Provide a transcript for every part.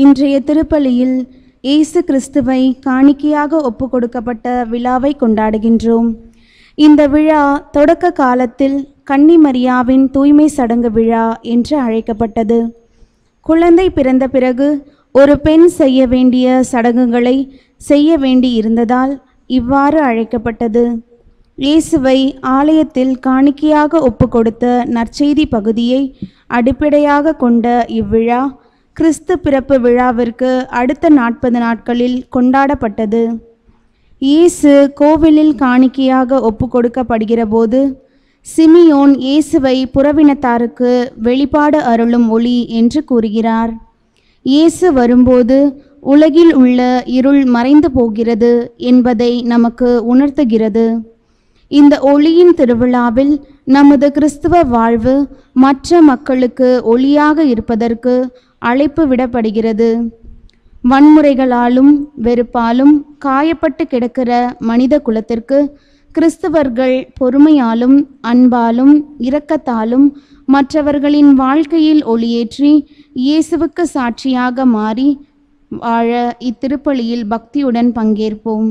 இன்றைய திருப்பலியில் இயேசு கிறிஸ்துவை காணிக்கையாக ஒப்பு கொடுக்கப்பட்ட விழாவை கொண்டாடுகின்றோம் இந்த விழா தொடக்க காலத்தில் கன்னி மரியாவின் தூய்மை சடங்கு விழா என்று அழைக்கப்பட்டது குழந்தை பிறந்த பிறகு ஒரு பெண் செய்ய வேண்டிய சடங்குகளை செய்ய வேண்டி இருந்ததால் இவ்வாறு அழைக்கப்பட்டது இயேசுவை ஆலயத்தில் காணிக்கையாக ஒப்பு கொடுத்த நற்செய்தி பகுதியை அடிப்படையாக கொண்ட இவ்விழா கிறிஸ்து பிறப்பு விழாவிற்கு அடுத்த நாற்பது நாட்களில் கொண்டாடப்பட்டது இயேசு கோவிலில் காணிக்கையாக ஒப்பு கொடுக்கப்படுகிற போது சிமியோன் இயேசுவை புறவினத்தாருக்கு வெளிப்பாடு அருளும் ஒளி என்று கூறுகிறார் இயேசு வரும்போது உலகில் உள்ள இருள் மறைந்து போகிறது என்பதை நமக்கு உணர்த்துகிறது இந்த ஒளியின் திருவிழாவில் நமது கிறிஸ்துவ வாழ்வு மற்ற மக்களுக்கு ஒளியாக இருப்பதற்கு அழைப்பு விடப்படுகிறது வன்முறைகளாலும் வெறுப்பாலும் காயப்பட்டு கிடக்கிற மனித குலத்திற்கு கிறிஸ்தவர்கள் பொறுமையாலும் அன்பாலும் இரக்கத்தாலும் மற்றவர்களின் வாழ்க்கையில் ஒளியேற்றி இயேசுவுக்கு சாட்சியாக மாறி வாழ இத்திருப்பலியில் பக்தியுடன் பங்கேற்போம்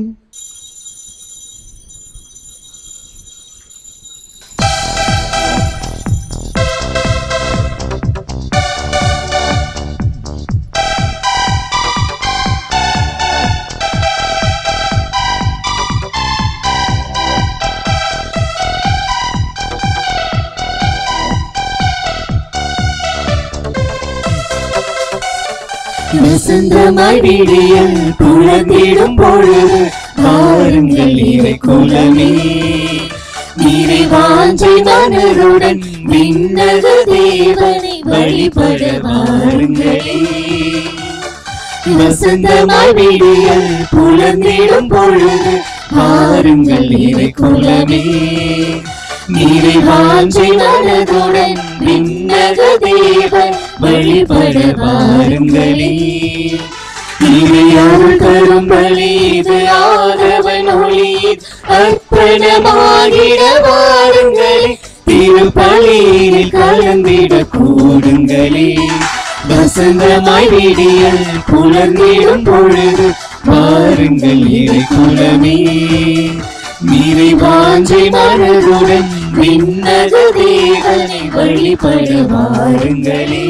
வசந்தமாய் விடியல் புலந்திடும் பொழுது வாருங்கள் இறை குலமே நீரை வாஞ்சை மனதுடன் விண்ணக தேவனை வழிபட வாருங்களே வசந்தமாய் விடியல் புலந்திடும் பொழுது வாருங்கள் இறை குலமே நீரை வாஞ்சை மனதுடன் விண்ணக தேவன் வழிபட வாருங்களே இறையால் கரும்பலி இது ஆதவன் ஒளி அர்ப்பணமாகிட வாருங்களே திருப்பலியில் கலந்திட கூடுங்களே வசந்தமாய் விடியல் புலர்ந்திடும் பொழுது வாருங்கள் இறை குலமே நீரை வாஞ்சை மனதுடன் விண்ணக தேவனை வழிபட வாருங்களே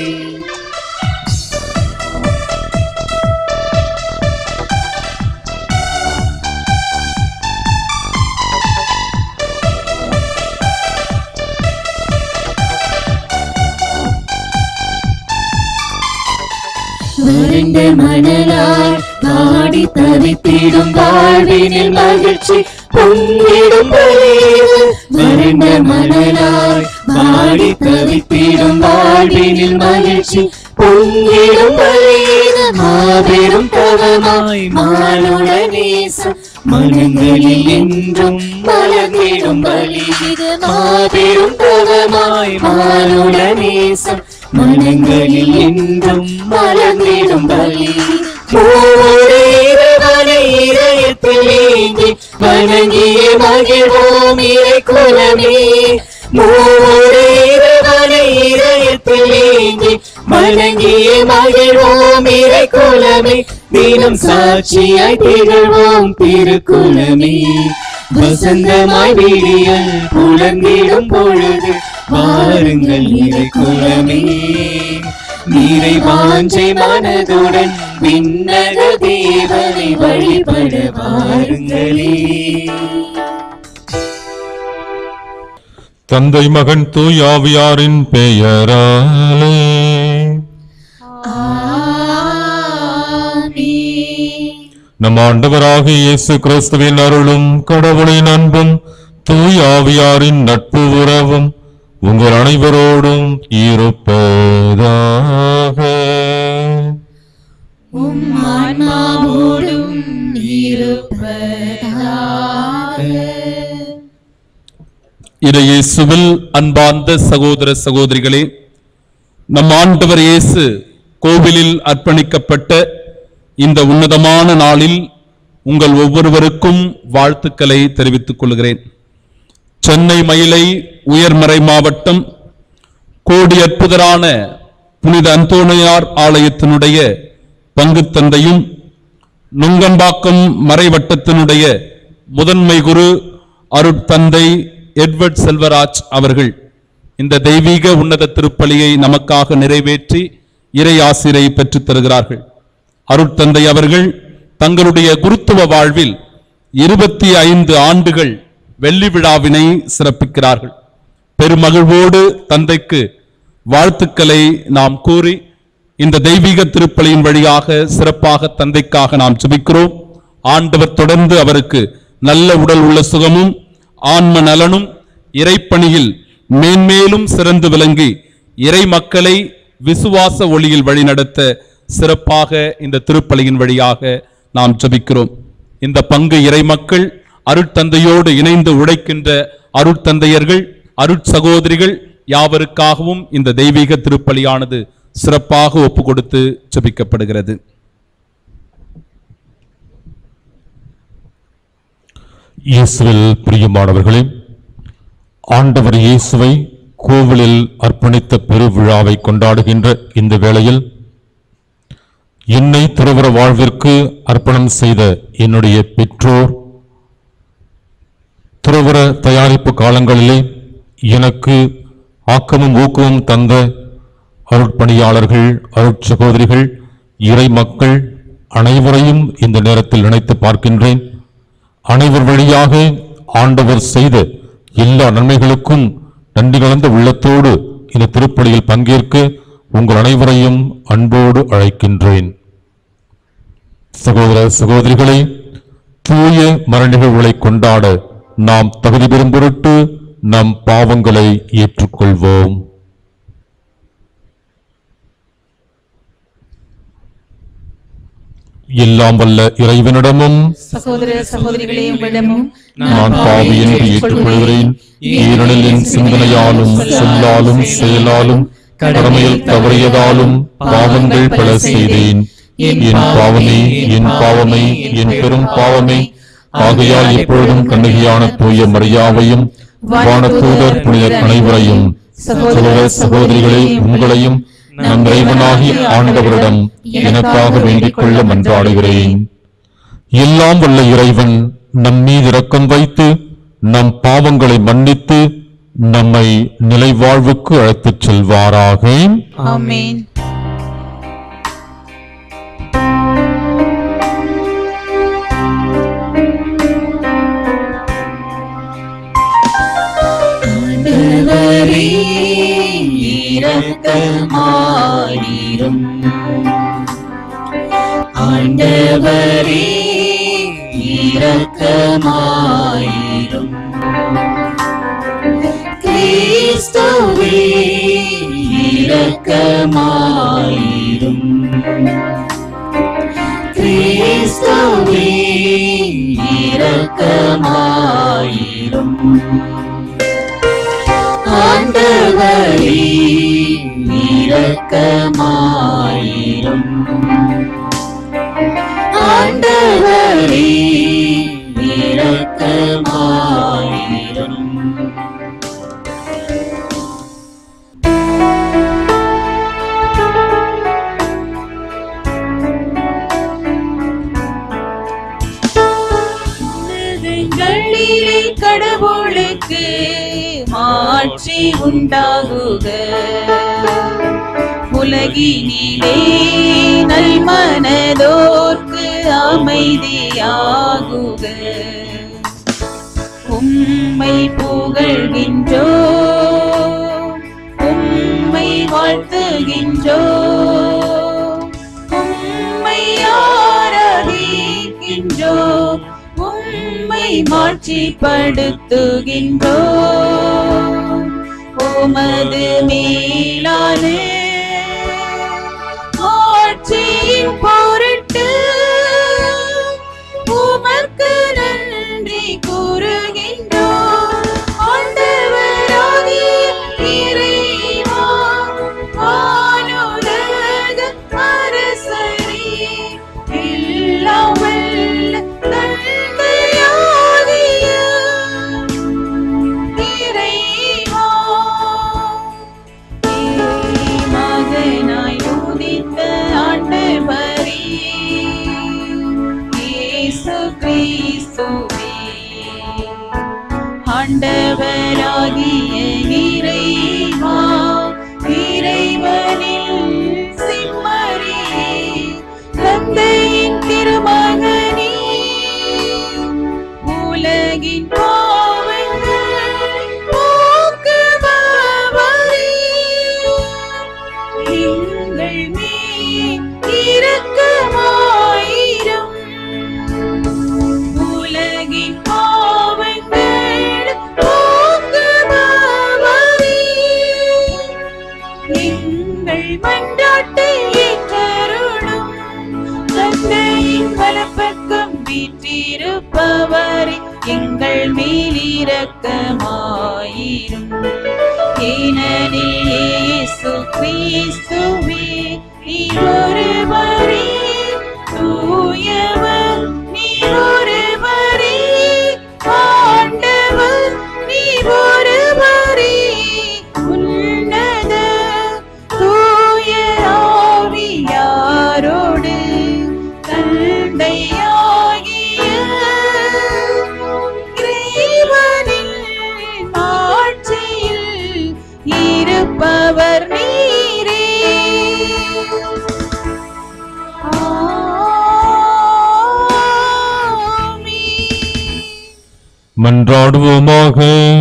வறண்ட மணலால் வாடி தவித்திடும் வாழ்வினில் மகிழ்ச்சி பொங்கிடும் பலிது வறண்ட மணலால் வாடி தவித்திடும் வாழ்வினில் மகிழ்ச்சி பொங்கிடும் பலிது மாபெரும் தவமாய் மானுட நேசம் மனங்களில் என்றும் மலர்ந்திடும் பலிது மாபெரும் தவமாய் மானுட நேசம் மனங்களில் என்றும் மலர்ந்திடும் பலி மூவொரு இறைவனை இதயத்தில் ஏந்தி வணங்கிய மகிழ்வோம் இறை குலமே மூவொரு இறைவனை இதயத்தில் ஏந்தி வணங்கிய மகிழ்வோம் இறை குலமே தினம் சாட்சியாய் திகழ்வோம் திருக்குலமே வசந்தமாய் விடியல் புலந்திடும் பொழுது வாருங்கள் இறை குலமே நீரை வாஞ்சை மனதுடன் விண்ணக தேவனை வழிபட வாருங்களே தந்தை மகன் தூய் ஆவியாரின் பெயராலே நம் ஆண்டவராக இயேசு கிறிஸ்துவின் அருளும் கடவுளின் அன்பும் தூய் ஆவியாரின் நட்பு உறவும் உங்கள் அனைவரோடும் இருப்பதாக ஆன்மாவோடும் இறையேசுவில் அன்பார்ந்த சகோதர சகோதரிகளே நம் ஆண்டவர் இயேசு கோவிலில் அர்ப்பணிக்கப்பட்ட இந்த உன்னதமான நாளில் உங்கள் ஒவ்வொருவருக்கும் வாழ்த்துக்களை தெரிவித்துக் கொள்கிறேன் சென்னை மயிலை உயர்மறை மாவட்டம் கோடி அற்புதரான புனித அந்தோணியார் ஆலயத்தினுடைய பங்குத் தந்தையும் நுங்கம்பாக்கம் மறைவட்டத்தினுடைய முதன்மை குரு அருட்தந்தை எட்வர்ட் செல்வராஜ் அவர்கள் இந்த தெய்வீக உன்னத திருப்பலியை நமக்காக நிறைவேற்றி இறை ஆசிரை பெற்றுத் தருகிறார்கள் அருட்தந்தை அவர்கள் தங்களுடைய குருத்துவ வாழ்வில் இருபத்தி ஐந்து ஆண்டுகள் வெள்ளி விழாவினை சிறப்பிக்கிறார்கள் பெருமகிழ்வோடு தந்தைக்கு வாழ்த்துக்களை நாம் கூறி இந்த தெய்வீக திருப்பலியின் வழியாக சிறப்பாக தந்தைக்காக நாம் ஜெபிக்கிறோம் ஆண்டவர் தொடர்ந்து அவருக்கு நல்ல உடல் உள்ள சுகமும் ஆன்ம நலனும் இறைப்பணியில் மேன்மேலும் சிறந்து விளங்கி இறை மக்களை விசுவாச ஒளியில் வழிநடத்த சிறப்பாக இந்த திருப்பலியின் வழியாக நாம் ஜெபிக்கிறோம் இந்த பங்கு இறை மக்கள் அருட்தந்தையோடு இணைந்து உழைக்கின்ற அருட்தந்தையர்கள் அருட்சகோதரிகள் யாவருக்காகவும் இந்த தெய்வீக திருப்பலியானது சிறப்பாக ஒப்பு கொடுத்து ஜெபிக்கப்படுகிறது இயேசுவில் பிரியமானவர்களே ஆண்டவர் இயேசுவை கோவிலில் அர்ப்பணித்த பெருவிழாவை கொண்டாடுகின்ற இந்த வேளையில் என்னை துறவற வாழ்விற்கு அர்ப்பணம் செய்த என்னுடைய பெற்றோர் துறவற தயாரிப்பு காலங்களிலே எனக்கு ஆக்கமும் ஊக்கமும் தந்த அருட்பணியாளர்கள் அருட்சகோதரிகள் இறை மக்கள் அனைவரையும் இந்த நேரத்தில் நினைத்து பார்க்கின்றேன் அனைவர் வழியாக ஆண்டவர் செய்த எல்லா நன்மைகளுக்கும் நன்றி கலந்த உள்ளத்தோடு இந்த திருப்பலியில் பங்கேற்க உங்கள் அனைவரையும் அன்போடு அழைக்கின்றேன் சகோதர சகோதரிகளை தூய மர நிகழ்வுகளை கொண்டாட நாம் தகுதி பெறும் பொருட்டு நம் பாவங்களை ஏற்றுக்கொள்வோம் எல்லாம் வல்ல இறைவனிடமும் சகோதர சகோதரிகளே உங்களிடமும் நான் பாவி என்று ஏற்றுக்கொள்கிறேன் ஏனெனில் என் சிந்தனையாலும் சொல்லாலும் செயலாலும் கடமையில் தவறியதாலும் பாவங்கள் பல செய்தேன் என் பாவமே என் பாவமே என் பெரும் பாவமே ஆகையால் எப்பொழுதும் கண்ணகியான தூய மரியாவையும் வானதூதர் புனித அனைவரையும் சகோதர சகோதரிகளே உங்களையும் நம் இறைவனாகிய ஆண்டவரிடம் எனக்காக வேண்டிக் கொள்ள மன்றாடுகிறேன் எல்லாம் வல்ல இறைவன் நம் மீது இரக்கம் வைத்து நம் பாவங்களை மன்னித்து நம்மை நிலைவாழ்வுக்கு அழைத்துச் செல்வாராக ஆமென் ஆண்டவரே இரக்கமாயிரும் ஆண்டவரே இரக்கமாயிரும் கிறிஸ்துவே இரக்கமாயிரும் கிறிஸ்துவே இரக்கமாயிரும் ஆண்டவரே இரக்கமாயிரும் ஆண்டவரே இரக்கமாயிரும் உன்னதங்களிலே கடவுளுக்கு மாட்சி உண்டாகுக உலகினிலே நல்மனதோர்க்கு அமைதியாகுக உம்மை புகழ்கின்றோ உம்மை வாழ்த்துகின்றோ உம்மை ஆராதிக்கின்றோ உம்மை மாட்சிப்படுத்துகின்றோ உமது மேலான ஆட்சியின் பொருட்டு உமக்கு நன்றி கூறுகின்றோம் ஆண்டவராகிய இறைவா வானுலக அரசரே எல்லாம் வல்ல தந்தையாகிய இறைவா ஆண்டவராகிய இறைவா இறைவனில் சிம்மறியே தந்தையின் திருமகனே உலகின் பாவங்கள் போக்குபவரே எங்கள் மேல் இரக்கமாயிரும் உலகின் பாவங்கள் போக்குபவரே எங்கள் மன்றாட்டை ஏற்றருளும் தந்தையின் வலப்பக்கம் வீற்றிருப்பவரே எங்கள் மேலிரக்கமாயிரும் ஏனெனில் இயேசு கிறிஸ்துவே நீர் ஒருவரே தூயவர் நீர் ஒருவரே ஆண்டவர் நீர் ஒருவரே உன்னத தூய ஆவியாரோடு தந்தையாகிய இறைவனின் ஆட்சியில் இருப்பவர் நீரே ஆமென். மன்றாடுவோமாக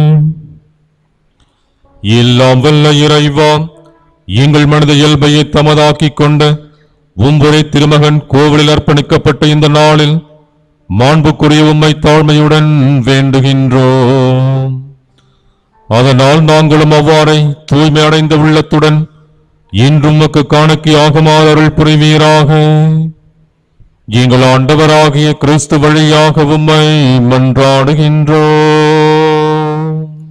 எல்லாம் வல்ல இறைவா எங்கள் மனத இயல்பையை தமதாக்கிக் கொண்ட உம்புரை திருமகன் கோவிலில் அர்ப்பணிக்கப்பட்ட இந்த நாளில் மாண்புக்குரிய உம்மை தாழ்மையுடன் வேண்டுகின்றோம் அதனால் நாங்களும் அவ்வாறே தூய்மை அடைந்த உள்ளத்துடன் இன்றும் உமக்கு காணிக்கையாகுமாறு அருள் புரிவீராக எங்கள் ஆண்டவராகிய கிறிஸ்து வழியாக உம்மை மன்றாடுகின்றோம்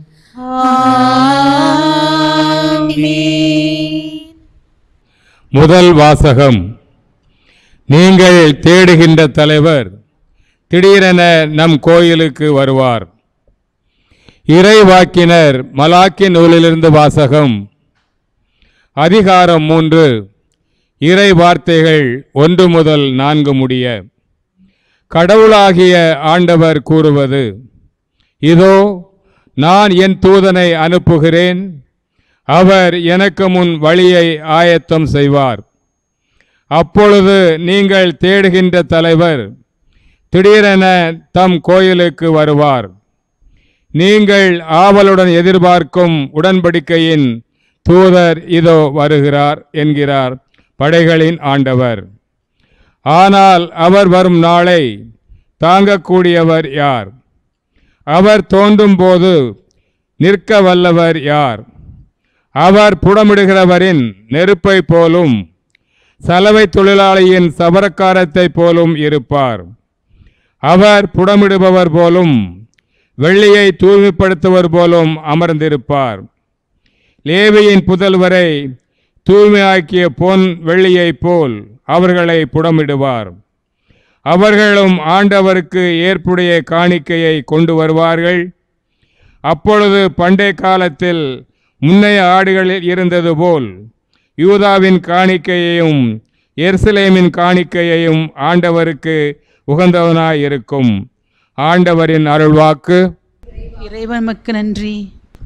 முதல் வாசகம் நீங்கள் தேடுகின்ற தலைவர் திடீரென நம் கோயிலுக்கு வருவார் இறைவாக்கினர் மலாக்கி நூலிலிருந்து வாசகம் அதிகாரம் மூன்று இறை வார்த்தைகள் ஒன்று முதல் நான்கு முடிய கடவுளாகிய ஆண்டவர் கூறுவது இதோ நான் என் தூதனை அனுப்புகிறேன் அவர் எனக்கு முன் வழியை ஆயத்தம் செய்வார் அப்பொழுது நீங்கள் தேடுகின்ற தலைவர் திடீரென தம் கோயிலுக்கு வருவார் நீங்கள் ஆவலுடன் எதிர்பார்க்கும் உடன்படிக்கையின் தூதர் இதோ வருகிறார் என்கிறார் படைகளின் ஆண்டவர் ஆனால் அவர் வரும் நாளை தாங்கக்கூடியவர் யார் அவர் தோன்றும் போது நிற்க வல்லவர் யார் அவர் புடமிடுகிறவரின் நெருப்பை போலும் சலவை தொழிலாளியின் சபரக்காரத்தைப் போலும் இருப்பார் அவர் புடமிடுபவர் போலும் வெள்ளியை தூய்மைப்படுத்துவர் போலும் அமர்ந்திருப்பார் லேவியின் புதல்வரை தூய்மையாக்கிய பொன் வெள்ளியைப் போல் அவர்களை புடமிடுவார் அவர்களும் ஆண்டவருக்கு ஏற்புடைய காணிக்கையை கொண்டு வருவார்கள் அப்பொழுது பண்டை காலத்தில் முன்னைய ஆடுகளில் இருந்தது போல் யூதாவின் காணிக்கையையும் எருசலேமின் காணிக்கையையும் ஆண்டவருக்கு உகந்தவனாய் இருக்கும் ஆண்டவரின் அருள்வாக்கு இறைவனுக்கு நன்றி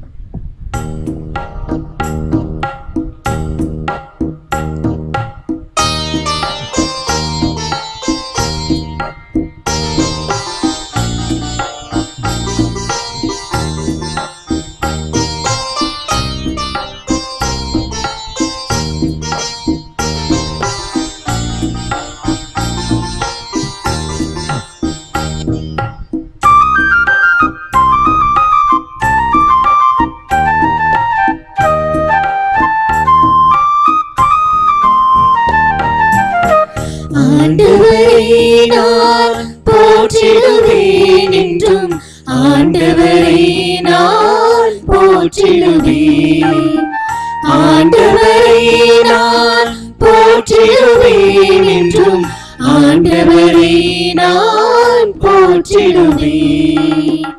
ஆண்டவரை நான் போற்றிடுவேன் என்றும் ஆண்டவரை நான் போற்றிடுவேன் ஆண்டவரை நான் போற்றிடுவேன் என்றும் ஆண்டவரை நான் போற்றிடுவேன்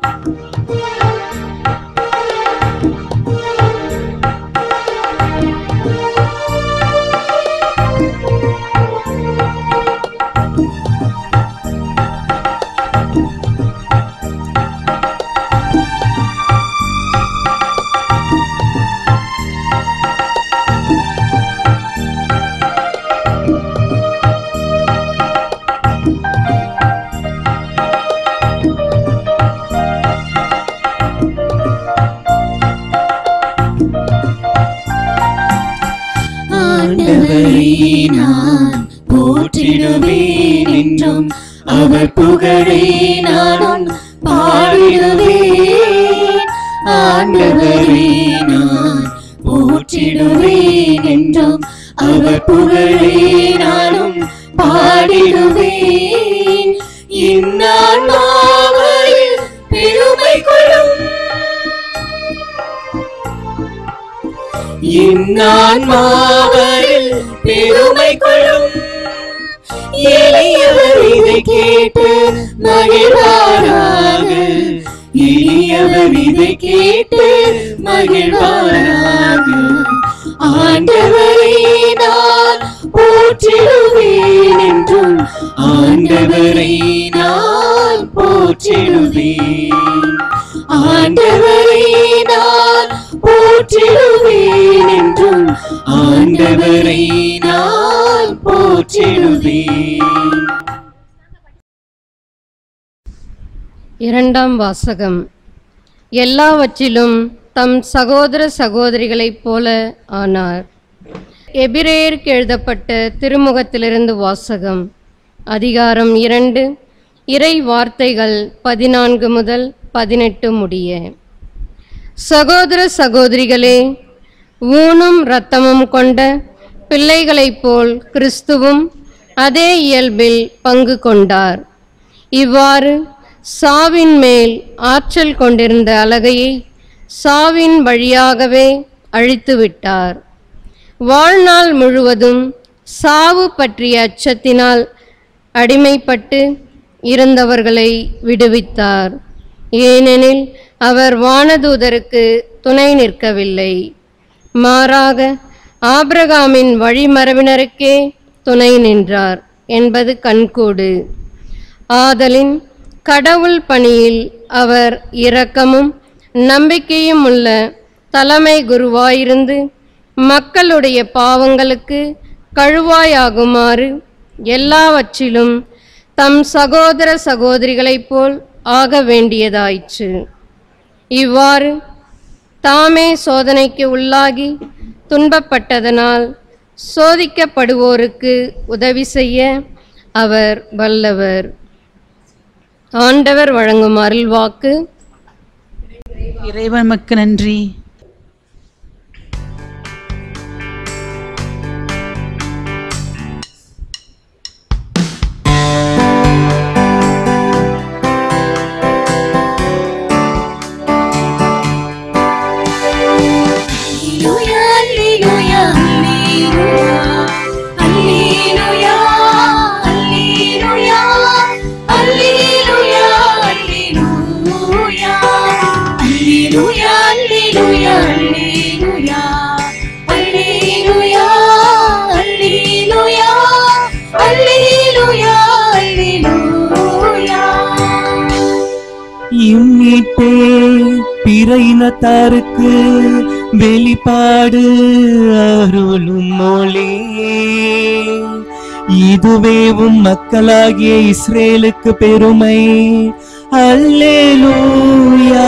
என்றும் அவர் புகழை நானும் பாடிடுவேன் ஆண்டவரை நான் போற்றிடுவேன் என்றும் அவர் புகழை நானும் பாடிடுவேன் இந்நாள் பெருமை கொள்ளும் இந்நான்மாவரில் பெருமை கொள்ளும் எளியவர் இதை கேட்டு மகிழ்வாராக எளியவர் இதை கேட்டு மகிழ்வாராக ஆண்டவரை நான் போற்றிடுவேன் என்றும் ஆண்டவரை நான் போற்றிடுவேன் ஆண்டவரை நான் போற்றிடுவேன் என்றும் ஆண்டவரை நான் போற்றிடுவேன் இரண்டாம் வாசகம் எல்லாவற்றிலும் தம் சகோதர சகோதரிகளைப் போல ஆனார் எபிரேயருக்கு எழுதப்பட்ட திருமுகத்திலிருந்து வாசகம் அதிகாரம் இரண்டு இறை வார்த்தைகள் பதினான்கு முதல் பதினெட்டு முடிய சகோதர சகோதரிகளே ஊனும் இரத்தமும் கொண்ட பிள்ளைகளைப் போல் கிறிஸ்துவும் அதே இயல்பில் பங்கு கொண்டார் இவ்வாறு சாவின் மேல் ஆற்றல் கொண்டிருந்த அலகையை சாவின் வழியாகவே அழித்துவிட்டார் வாழ்நாள் முழுவதும் சாவு பற்றிய அச்சத்தினால் அடிமைப்பட்டு இருந்தவர்களை விடுவித்தார் ஏனெனில் அவர் வானதூதருக்கு துணை நிற்கவில்லை மாறாக ஆபிரகாமின் வழிமரபினருக்கே துணை நின்றார் என்பது கண்கூடு ஆதலின் கடவுள் பணியில் அவர் இரக்கமும் நம்பிக்கையும் உள்ள தலைமை குருவாயிருந்து மக்களுடைய பாவங்களுக்கு கழுவாயாகுமாறு எல்லாவற்றிலும் தம் சகோதர சகோதரிகளைப் போல் ஆக வேண்டியதாயிற்று இவ்வாறு தாமே சோதனைக்கு உள்ளாகி துன்பப்பட்டதனால் சோதிக்கப்படுவோருக்கு உதவி செய்ய அவர் வல்லவர் ஆண்டவர் வழங்கும் அருள்வாக்கு இறைவனுக்கு நன்றி Alleluia, alleluia, alleluia, alleluia, alleluia, alleluia, alleluia, alleluia, alleluia, alleluia, alleluia, alleluia, alleluia. இம்மிட்டே பிற இனத்தாருக்கு வெளிப்பாடு அருளும் மொழி இதுவேவும் மக்களாகிய இஸ்ரேலுக்கு பெருமை அல்லேலூயா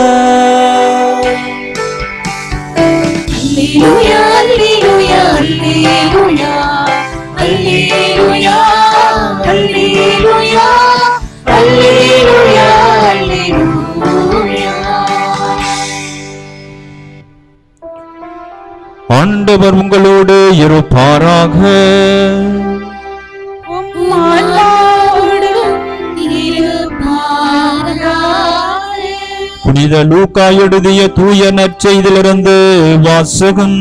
Alleluia, alleluia, alleluia, alleluia, alleluia, alleluia, alleluia. ஆண்டவர் உங்களோடு இருப்பாராக உம்மாவோடும் இருப்பாராக. புனித லூக்கா எழுதிய தூய நற்செய்திலிருந்து வாசகம்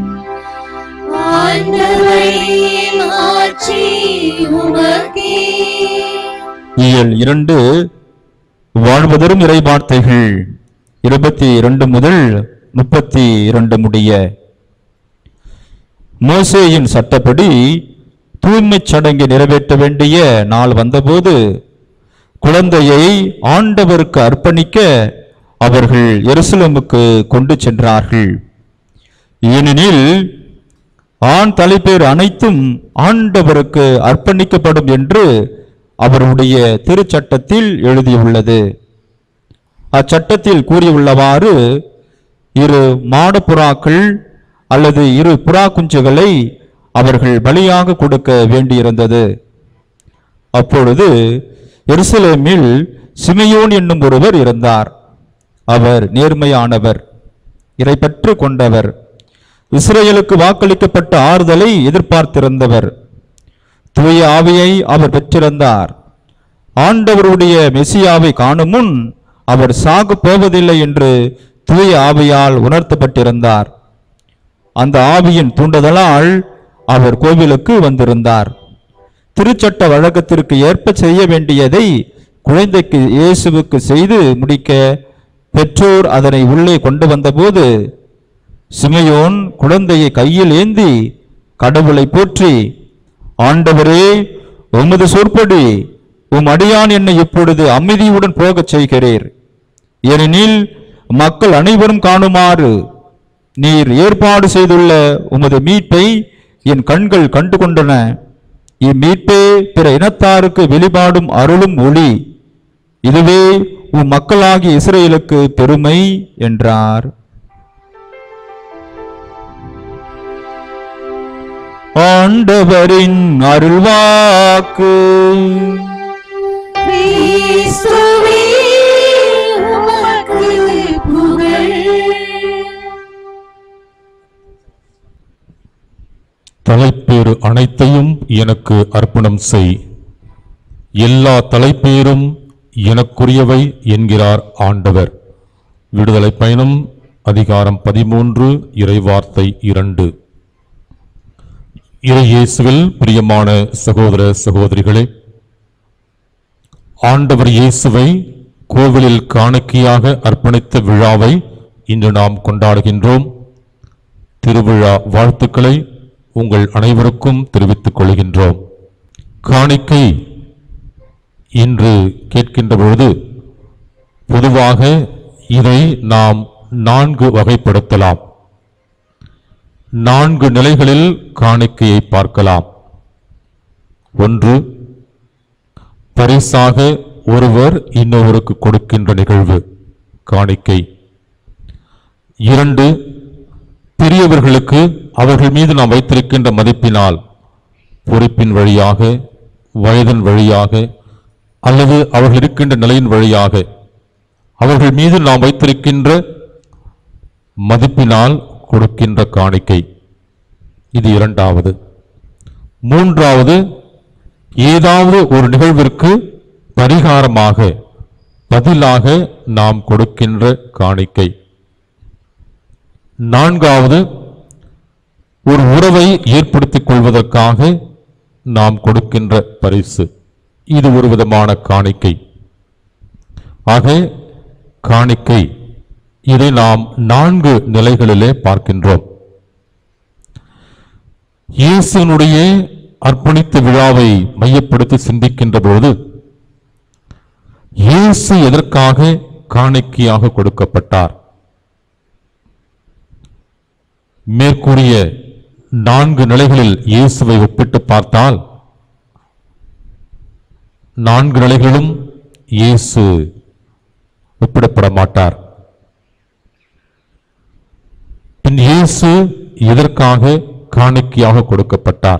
ஆண்டவரே, மாட்சி உமக்கே. இயல் இரண்டு வாழ்வதரும் இறை வார்த்தைகள் இருபத்தி இரண்டு முதல் முப்பத்தி இரண்டு முடிய மோசேயின் சட்டப்படி தூய்மைச் சடங்கை நிறைவேற்ற வேண்டிய நாள் வந்தபோது குழந்தையை ஆண்டவருக்கு அர்ப்பணிக்க அவர்கள் எருசலேமுக்கு கொண்டு சென்றார்கள் ஏனெனில் ஆண் தலைப்பேர் அனைத்தும் ஆண்டவருக்கு அர்ப்பணிக்கப்படும் என்று அவருடைய திருச்சட்டத்தில் எழுதியுள்ளது அச்சட்டத்தில் கூறியுள்ளவாறு இரு மாடப்புறாக்கள் அல்லது இரு புறா குஞ்சுகளை அவர்கள் பலியாக கொடுக்க வேண்டியிருந்தது அப்பொழுது எருசலேமில் சிமையோன் என்னும் ஒருவர் இருந்தார் அவர் நேர்மையானவர் இறைப்பற்று கொண்டவர் இஸ்ரேலுக்கு வாக்களிக்கப்பட்ட ஆறுதலை எதிர்பார்த்திருந்தவர் தூய ஆவியை அவர் பெற்றிருந்தார் ஆண்டவருடைய மெசியாவை காணும் முன் அவர் சாகு போவதில்லை என்று தூய ஆவியால் உணர்த்தப்பட்டிருந்தார் அந்த ஆவியின் தூண்டுதலால் அவர் கோவிலுக்கு வந்திருந்தார் திருச்சட்ட வழக்கத்திற்கு ஏற்ப செய்ய வேண்டியதை குழந்தைக்கு இயேசுவுக்கு செய்து முடிக்க பெற்றோர் அதனை உள்ளே கொண்டு வந்தபோது சிமையோன் குழந்தையை கையில் ஏந்தி கடவுளை போற்றி ஆண்டவரே உமது சொற்படி உம் அடியான் என்னை இப்பொழுது அமைதியுடன் போகச் செய்கிறீர் ஏனெனில் மக்கள் அனைவரும் காணுமாறு நீர் ஏற்பாடு செய்துள்ள உமது மீட்பை என் கண்கள் கண்டு கொண்டன இம்மீட்பே பிற இனத்தாருக்கு வெளிப்பாடும் அருளும் ஒளி இதுவே உம் மக்களாகிய இஸ்ரேலுக்கு பெருமை என்றார் ஆண்டவரின் அருள்வாக்கு கிறிஸ்துவே உமக்கு புகழ் தலைப்பேறு அனைத்தையும் எனக்கு அர்ப்பணம் செய் எல்லா தலைப்பேரும் எனக்குரியவை என்கிறார் ஆண்டவர் விடுதலை பயணம் அதிகாரம் பதிமூன்று இறைவார்த்தை இரண்டு இறையேசுவில் பிரியமான சகோதர சகோதரிகளே ஆண்டவர் இயேசுவை கோவிலில் காணிக்கையாக அர்ப்பணித்த விழாவை இன்று நாம் கொண்டாடுகின்றோம் திருவிழா வாழ்த்துக்களை உங்கள் அனைவருக்கும் தெரிவித்துக் கொள்கின்றோம் காணிக்கை இன்று கேட்கின்ற பொழுது பொதுவாக இதை நாம் நான்கு வகைப்படுத்தலாம் நான்கு நிலைகளில் காணிக்கையை பார்க்கலாம் ஒன்று பரிசாக ஒருவர் இன்னொருவருக்கு கொடுக்கின்ற நிகழ்வு காணிக்கை இரண்டு பெரியவர்களுக்கு அவர்கள் மீது நாம் வைத்திருக்கின்ற மதிப்பினால் பொறுப்பின் வழியாக வயதின் வழியாக அல்லது அவர்கள் இருக்கின்ற நிலையின் வழியாக அவர்கள் மீது நாம் வைத்திருக்கின்ற மதிப்பினால் கொடுக்கின்ற காணிக்கை இது இரண்டாவது மூன்றாவது ஏதாவது ஒரு நிகழ்விற்கு பரிகாரமாக பதிலாக நாம் கொடுக்கின்ற காணிக்கை நான்காவது ஒரு உறவை ஏற்படுத்திக் கொள்வதற்காக நாம் கொடுக்கின்ற பரிசு இது ஒரு விதமான காணிக்கை ஆக காணிக்கை இதை நாம் நான்கு நிலைகளிலே பார்க்கின்றோம் இயேசுனுடைய அர்ப்பணித்த விழாவை மையப்படுத்தி சிந்திக்கின்ற போது இயேசு எதற்காக காணிக்கையாக கொடுக்கப்பட்டார் மேற்கூறிய நான்கு நிலைகளில் இயேசுவை ஒப்பிட்டு பார்த்தால் நான்கு நிலைகளிலும் இயேசு ஒப்பிடப்பட மாட்டார் பின் இயேசு எதற்காக காணிக்கையாக கொடுக்கப்பட்டார்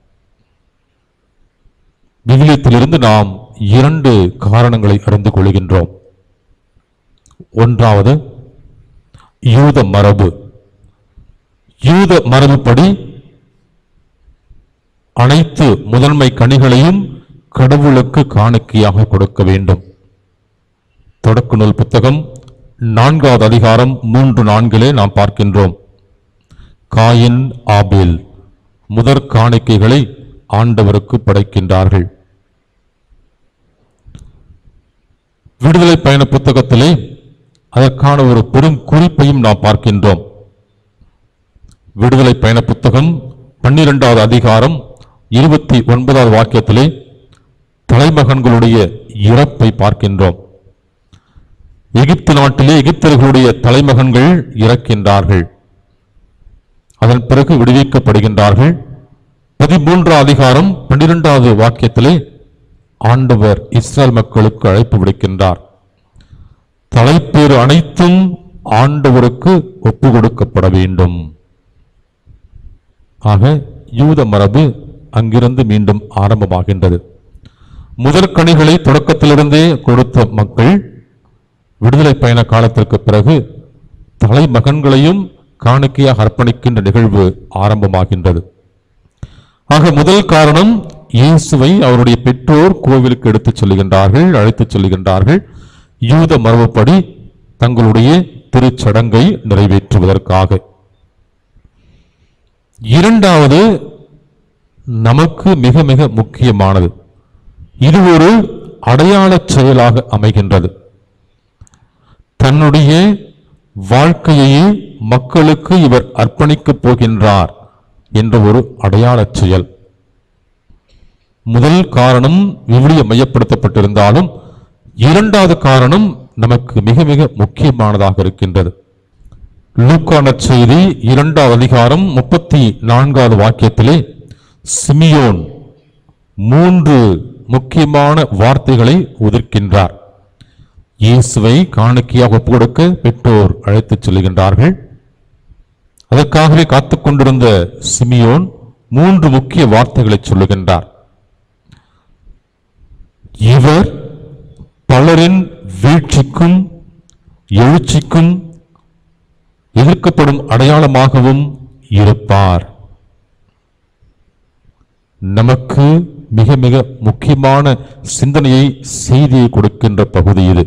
விவிலியத்திலிருந்து நாம் இரண்டு காரணங்களை அறிந்து கொள்கின்றோம் ஒன்றாவது யூத மரபு யூத மரபுப்படி அனைத்து முதன்மை கனிகளையும் கடவுளுக்கு காணிக்கையாக கொடுக்க வேண்டும் தொடக்க நூல் புத்தகம் நான்காவது அதிகாரம் மூன்று நான்கிலே நாம் பார்க்கின்றோம் காயின் ஆபேல் முதற் காணிக்கைகளை ஆண்டவருக்கு படைக்கின்றார்கள் விடுதலை பயண புத்தகத்திலே அதற்கான ஒரு பெரும் குறிப்பையும் நாம் பார்க்கின்றோம் விடுதலை பயண புத்தகம் பன்னிரெண்டாவது அதிகாரம் இருபத்தி ஒன்பதாவது வாக்கியத்திலே தலைமகன்களுடைய இறப்பை பார்க்கின்றோம் எகிப்து நாட்டிலே எகிப்தர்களுடைய தலைமகன்கள் இறக்கின்றார்கள் அதன் பிறகு விடுவிக்கப்படுகின்றார்கள் பதிமூன்றாம் அதிகாரம் பன்னிரெண்டாவது வாக்கியத்திலே ஆண்டவர் இஸ்ரேல் மக்களுக்கு அழைப்பு விடுக்கின்றார் தலைப்பேறு அனைத்தும் ஆண்டவருக்கு ஒப்பு கொடுக்கப்பட வேண்டும் ஆக யூத மரபு அங்கிருந்து மீண்டும் ஆரம்பமாகின்றது முதற்கனிகளை தொடக்கத்திலிருந்தே கொடுத்த மக்கள் விடுதலை பயண காலத்திற்கு பிறகு தலைமகன்களையும் காணிக்கையாக அர்ப்பணிக்கின்ற நிகழ்வு ஆரம்பமாகின்றது ஆக முதல் காரணம் இயேசுவை அவருடைய பெற்றோர் கோவிலுக்கு எடுத்துச் செல்கின்றார்கள் அழைத்துச் செல்கின்றார்கள் யூத மரபுப்படி தங்களுடைய திருச்சடங்கை நிறைவேற்றுவதற்காக இரண்டாவது நமக்கு மிக மிக முக்கியமானது இது ஒரு அடையாளச் செயலாக அமைகின்றது தன்னுடைய வாழ்க்கையையே மக்களுக்கு இவர் அர்ப்பணிக்கப் போகின்றார் என்ற ஒரு அடையாளச் செயல் முதல் காரணம் விவிலிய மையப்படுத்தப்பட்டிருந்தாலும் இரண்டாவது காரணம் நமக்கு மிக மிக முக்கியமானதாக இருக்கின்றது லூக்கான செய்தி இரண்டாவது அதிகாரம் முப்பத்தி நான்காவது வாக்கியத்திலே சிமியோன் மூன்று முக்கியமான வார்த்தைகளை உதிர்க்கின்றார் இயேசுவை காணிக்கையாக ஒப்புக் கொடுக்க பெற்றோர் அழைத்துச் செல்கின்றார்கள் அதற்காகவே காத்துக் கொண்டிருந்த சிமியோன் மூன்று முக்கிய வார்த்தைகளை சொல்லுகின்றார் இவர் பலரின் வீழ்ச்சிக்கும் எழுச்சிக்கும் எதிர்க்கப்படும் அடையாளமாகவும் இருப்பார் நமக்கு மிக மிக முக்கியமான சிந்தனையை செய்தியை கொடுக்கின்ற பகுதி இது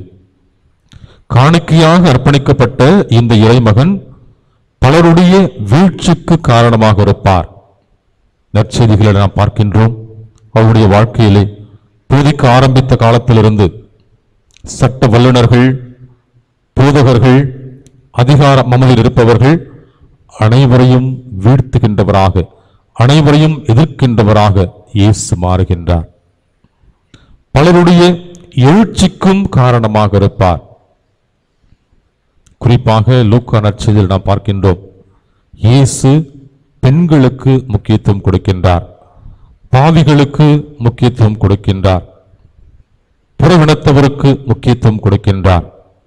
காணிக்கையாக அர்ப்பணிக்கப்பட்ட இந்த இறைமகன் பலருடைய வீழ்ச்சிக்கு காரணமாக இருப்பார் நற்செய்திகளை நாம் பார்க்கின்றோம் அவருடைய வாழ்க்கையிலே போதிக்க ஆரம்பித்த காலத்திலிருந்து சட்ட வல்லுநர்கள் போதகர்கள் அதிகார மமதில் இருப்பவர்கள் அனைவரையும் வீழ்த்துகின்றவராக அனைவரையும் எதிர்க்கின்றவராக இயேசு மாறுகின்றார் பலருடைய எழுச்சிக்கும் காரணமாக இருப்பார் குறிப்பாக லூக்கா நற்செய்தியில் நாம் பார்க்கின்றோம் இயேசு பெண்களுக்கு முக்கியத்துவம் கொடுக்கின்றார் பாவிகளுக்கு முக்கியத்துவம் கொடுக்கின்றார் புறவினத்தவருக்கு முக்கியத்துவம் கொடுக்கின்றார்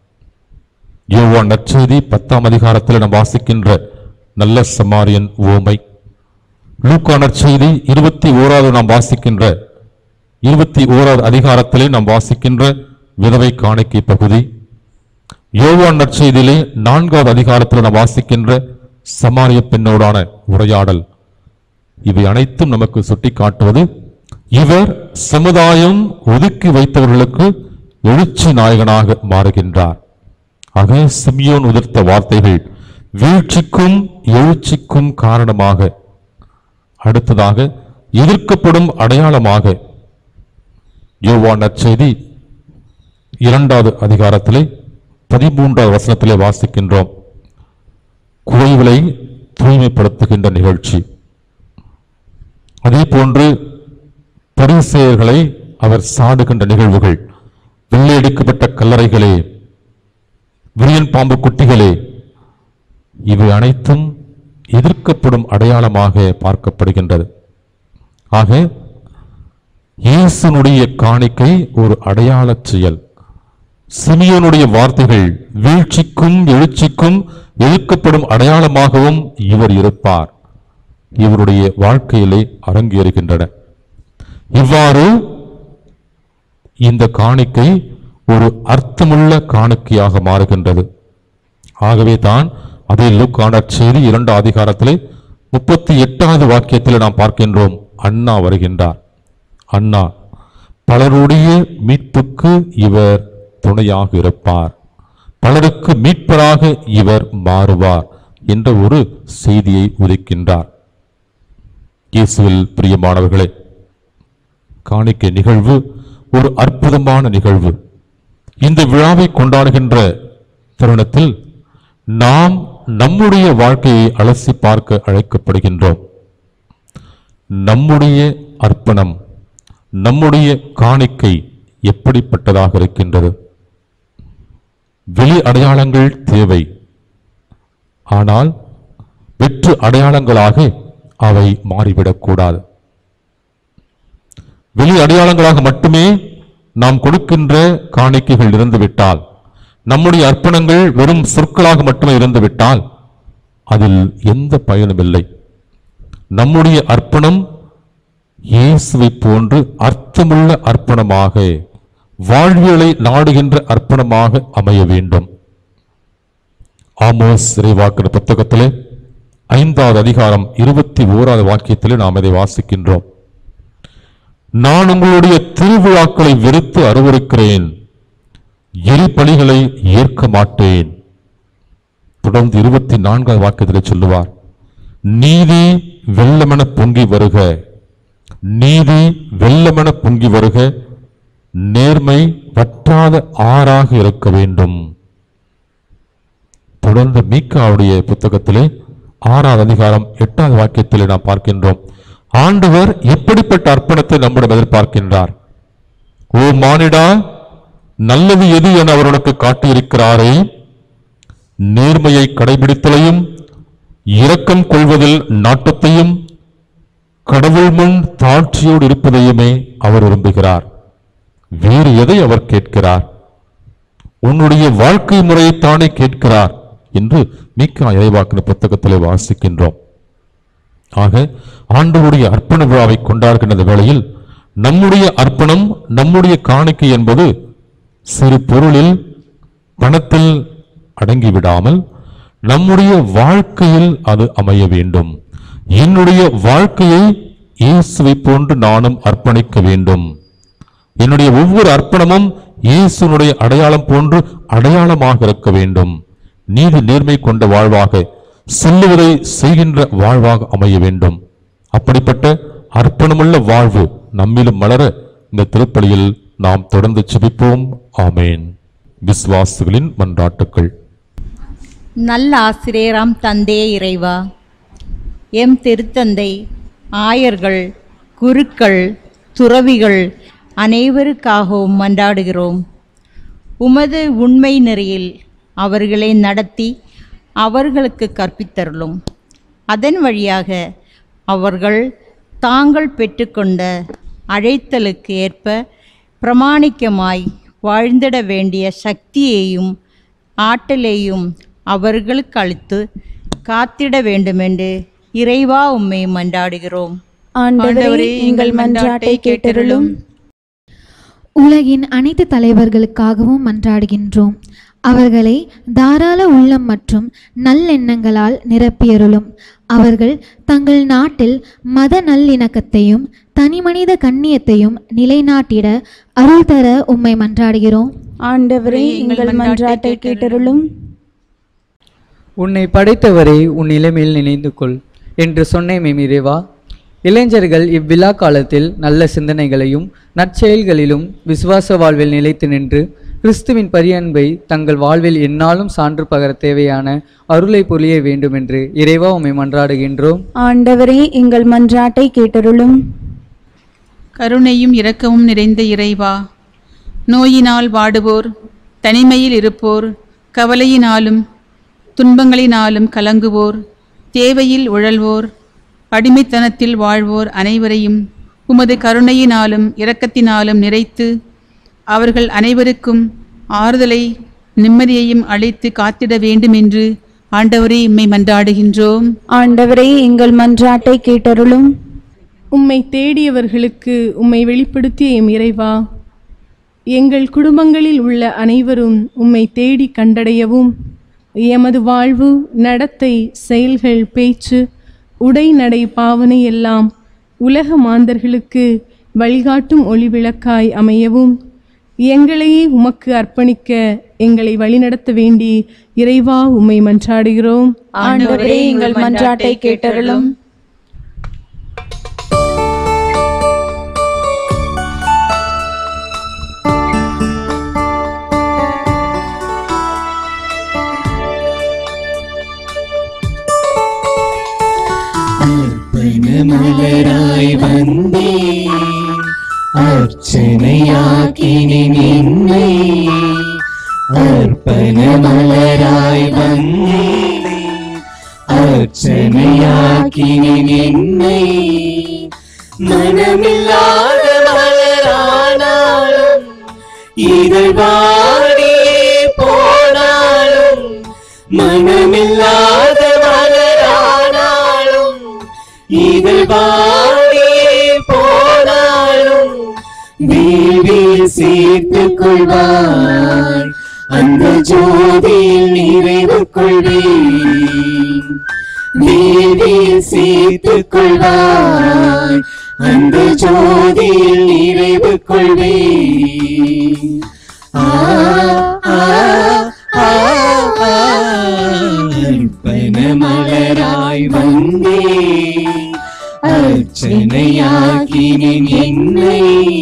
யோவான் நற்செய்தி பத்தாம் அதிகாரத்தில் நாம் வாசிக்கின்ற நல்ல சமாரியன் ஓமை லூக்கா நற்செய்தி இருபத்தி ஓராவது நாம் வாசிக்கின்ற இருபத்தி ஓராவது அதிகாரத்திலே நாம் வாசிக்கின்ற விதவை காணிக்கை பகுதி யோவான் நற்செய்தியிலே நான்காவது அதிகாரத்தில் நாம் வாசிக்கின்ற சமாரிய பெண்ணோடான உரையாடல் இவை அனைத்தும் நமக்கு சுட்டிக்காட்டுவது இவர் சமுதாயம் ஒதுக்கி வைத்தவர்களுக்கு எழுச்சி நாயகனாக மாறுகின்றார் ஆக சிமியோன் உதிர்த்த வார்த்தைகள் வீழ்ச்சிக்கும் எழுச்சிக்கும் காரணமாக அடுத்ததாக எதிர்க்கப்படும் அடையாளமாக யோவான் நற்செய்தி இரண்டாவது அதிகாரத்திலே பதிமூன்றாவது வசனத்திலே வாசிக்கின்றோம் குறைவுகளை தூய்மைப்படுத்துகின்ற நிகழ்ச்சி அதே போன்று பரிசெயர்களை அவர் சாடுகின்ற நிகழ்வுகள் வெள்ளையடிக்கப்பட்ட கல்லறைகளே விரியன் பாம்பு குட்டிகளே இவை அனைத்தும் எதிர்க்கப்படும் அடையாளமாக பார்க்கப்படுகின்றது ஆக இயேசுனுடைய காணிக்கை ஒரு அடையாளச் செயல் சிமியோனுடைய வார்த்தைகள் வீழ்ச்சிக்கும் எழுச்சிக்கும் எதிர்க்கப்படும் அடையாளமாகவும் இவர் இருப்பார் இவருடைய வாழ்க்கையிலே அரங்கேறுகின்றன இவ்வாறு இந்த காணிக்கை ஒரு அர்த்தமுள்ள காணிக்கையாக மாறுகின்றது ஆகவே தான் அதே லூக்கான செய்தி இரண்டாம் அதிகாரத்திலே முப்பத்தி எட்டாவது வாக்கியத்தில் நாம் பார்க்கின்றோம் அண்ணா வருகின்றார் அண்ணா பலருடைய மீட்புக்கு இவர் துணையாக இருப்பார் பலருக்கு மீட்பராக இவர் மாறுவார் என்ற ஒரு செய்தியை உதிக்கின்றார் இயேசுவில் பிரியமானவர்களே காணிக்கை நிகழ்வு ஒரு அற்புதமான நிகழ்வு இந்த விழாவை கொண்டாடுகின்ற தருணத்தில் நாம் நம்முடைய வாழ்க்கையை அலசி பார்க்க அழைக்கப்படுகின்றோம் நம்முடைய அர்ப்பணம் நம்முடைய காணிக்கை எப்படிப்பட்டதாக இருக்கின்றது வெளி அடையாளங்கள் தேவை ஆனால் வெற்று அடையாளங்களாக அவை மாறிவிடக்கூடாது வெளி அடையாளங்களாக மட்டுமே நாம் கொடுக்கின்ற காணிக்கைகள் இருந்துவிட்டால் நம்முடைய அர்ப்பணங்கள் வெறும் சொற்களாக மட்டுமே இருந்துவிட்டால் அதில் எந்த பயனும் இல்லை நம்முடைய அர்ப்பணம் இயேசுவை போன்று அர்த்தமுள்ள அர்ப்பணமாக வாழ்வியலை நாடுகின்ற அர்ப்பணமாக அமைய வேண்டும் ஆமோஸ் இறைவாக்கிற புத்தகத்திலே ஐந்தாவது அதிகாரம் இருபத்தி ஓராவது வாக்கியத்திலே நாம் இதை வாசிக்கின்றோம் நான் உங்களுடைய திருவிழாக்களை வெறுத்து அருவருக்கிறேன் எரிபலிகளை ஏற்க மாட்டேன் தொடர்ந்து இருபத்தி நான்காவது வாக்கியத்திலே சொல்லுவார் நீதி வெள்ளமென பொங்கி வருக நீதி வெள்ளமென பொங்கி வருக நேர்மை வற்றாத ஆறாக இருக்க வேண்டும் தொடர்ந்து மீக்காவுடைய புத்தகத்திலே ஆறாவது அதிகாரம் எட்டாவது வாக்கியத்திலே நாம் பார்க்கின்றோம் ஆண்டவர் எப்படிப்பட்ட அர்ப்பணத்தை நம்மிடம் எதிர்பார்க்கின்றார் ஓ மானிடா நல்லது எது என அவர் உனக்கு காட்டியிருக்கிறாரே நேர்மையை கடைபிடித்தலையும் இரக்கம் கொள்வதில் நாட்டத்தையும் கடவுள் முன் தாட்சியோடு இருப்பதையுமே அவர் விரும்புகிறார் வேறு எதை அவர் கேட்கிறார் உன்னுடைய வாழ்க்கை முறையைத்தானே கேட்கிறார் என்று மீக்கா இறைவாக்கின புத்தகத்திலே வாசிக்கின்றோம் ஆக ஆண்டவருடைய அர்ப்பண விழாவை கொண்டாடுகின்ற வேளையில் நம்முடைய அர்ப்பணம் நம்முடைய காணிக்கை என்பது சிறு பொருளில் பணத்தில் அடங்கிவிடாமல் நம்முடைய வாழ்க்கையில் அது அமைய வேண்டும் என்னுடைய வாழ்க்கையை இயேசுவை போன்று நானும் அர்ப்பணிக்க வேண்டும் என்னுடைய ஒவ்வொரு அர்ப்பணமும் இயேசுனுடைய அடையாளம் போன்று அடையாளமாக இருக்க வேண்டும் நீதி நேர்மை கொண்ட வாழ்வாக சொல்லுவதை செய்கின்ற வாழ்வாக அமைய வேண்டும் அப்படிப்பட்ட அர்ப்பணமுள்ள வாழ்வு நம்மிலும் மலர இந்த திருப்பலியில் நாம் தொடர்ந்து செபிப்போம் ஆமேன் விசுவாசிகளின் மன்றாட்டுக்கள் நல்ல ஆசிரியராம் தந்தே இறைவா எம் திருத்தந்தை ஆயர்கள் குருக்கள் துறவிகள் அனைவருக்காகவும் மன்றாடுகிறோம் உமது உண்மை நெறியில் அவர்களை நடத்தி அவர்களுக்கு கற்பித்தருளும் அதன் வழியாக அவர்கள் தாங்கள் பெற்றுக்கொண்ட அழைத்தலுக்கு ஏற்ப பிரமாணிக்கமாய் வாழ்ந்திட வேண்டிய சக்தியையும் ஆற்றலையும் அவர்களுக்கு அளித்து காத்திட வேண்டுமென்று இறைவா உம்மை மன்றாடுகிறோம் ஆண்டவரே எங்கள் மன்றாட்டை கேட்டருளும் உலகின் அனைத்து தலைவர்களுக்காகவும் மன்றாடுகின்றோம் அவர்களை தாராள உள்ளம் மற்றும் நல்லெண்ணங்களால் நிரப்பியருளும் அவர்கள் தங்கள் நாட்டில் மத நல்லிணக்கத்தையும் தனிமனித கண்ணியத்தையும் நிலைநாட்டிட அருள் தர உம்மை மன்றாடுகிறோம் ஆண்டவரே எங்கள் மன்றாட்டை கேட்டருளும் உன்னை படைத்தவரை உன் நிலைமையில் நினைந்து கொள் என்று சொன்னேன் இறைவா இளைஞர்கள் இவ்விழா காலத்தில் நல்ல சிந்தனைகளையும் நற்செயல்களிலும் விசுவாச வாழ்வில் நிலைத்து நின்று கிறிஸ்துவின் பரியன்பை தங்கள் வாழ்வில் எந்நாளும் சான்று பகர தேவையான அருளை பொழிய வேண்டும் என்று இறைவா உம்மை மன்றாடுகின்றோம் ஆண்டவரே எங்கள் மன்றாட்டை கேட்டருளும் கருணையும் இரக்கமும் நிறைந்த இறைவா நோயினால் வாடுவோர் தனிமையில் இருப்போர் கவலையினாலும் துன்பங்களினாலும் கலங்குவோர் தேவையில் உழல்வோர் அடிமைத்தனத்தில் வாழ்வோர் அனைவரையும் உமது கருணையினாலும் இரக்கத்தினாலும் நிறைத்து அவர்கள் அனைவருக்கும் ஆறுதலை நிம்மதியையும் அளித்து காத்திட வேண்டும் என்று ஆண்டவரே இம்மை மன்றாடுகின்றோம் ஆண்டவரே எங்கள் மன்றாட்டை கேட்டருளும் உம்மை தேடியவர்களுக்கு உம்மை வெளிப்படுத்திய எம் இறைவா எங்கள் குடும்பங்களில் உள்ள அனைவரும் உம்மை தேடி கண்டடையவும் எமது வாழ்வு நடத்தை செயல்கள் பேச்சு உடை நடை பாவனை எல்லாம் உலக மாந்தர்களுக்கு வழிகாட்டும் ஒளிவிளக்காய் அமையவும் எங்களையே உமக்கு அர்ப்பணிக்க எங்களை வழிநடத்த வேண்டி இறைவா உம்மை மன்றாடுகிறோம் ஆண்டவரே எங்கள் மன்றாட்டை கேட்டருளும் மலராய் வந்தே அர்ச்சனையாக்கினேன் என்னை அர்ப்பண மலராய் வந்தே அர்ச்சனையாக்கினேன் என்னை மனமில்லாத மலரானாலும் இதழ் வாடியே போனாலும் மனமில்லாத மலரானாலும் இதழ் வாடியே போ சேர்த்துக் கொள்வாய் அந்த ஜோதியில் நிறைவு கொள்வேன் வேதியில் சேர்த்துக் கொள்வாய் அந்த ஜோதியில் நிறைவு கொள்வேன் ஆ ஆ ஆ ஆ பனமலராய் வந்தே அர்ச்சனையாக்கினேன் என்னை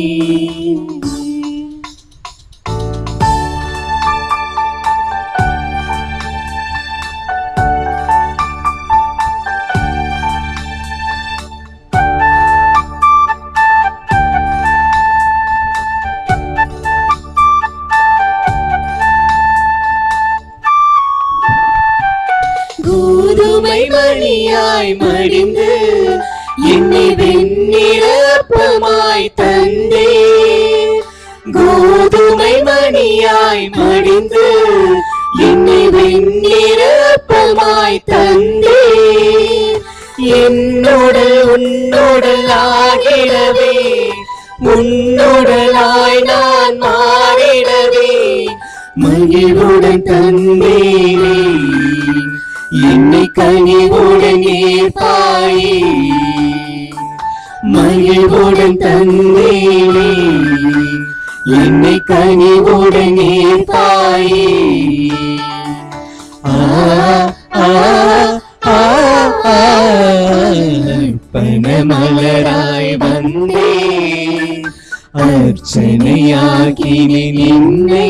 கோதுமை மணியாய் மடிந்து என்னை வெண்ணிறப்பமாய் தந்தே கோதுமை மணியாய் மடிந்து என்னை வெண்ணிறப்பமாய் தந்தே என்னுடல் உன்னுடல் ஆகிடவே உன்னுடலாய் நான் மாறிடவே மகிழ்வுடன் தந்தேனே என்னை கனிவுடன் ஏற்பாயே மகிழ்வுடன் தந்தேனே என்னை கனிவுடன் ஏற்பாயே ஆ ஆ ஆ ஆ பனமலராய் வந்தே அர்ச்சனையாக்கினேன் என்னை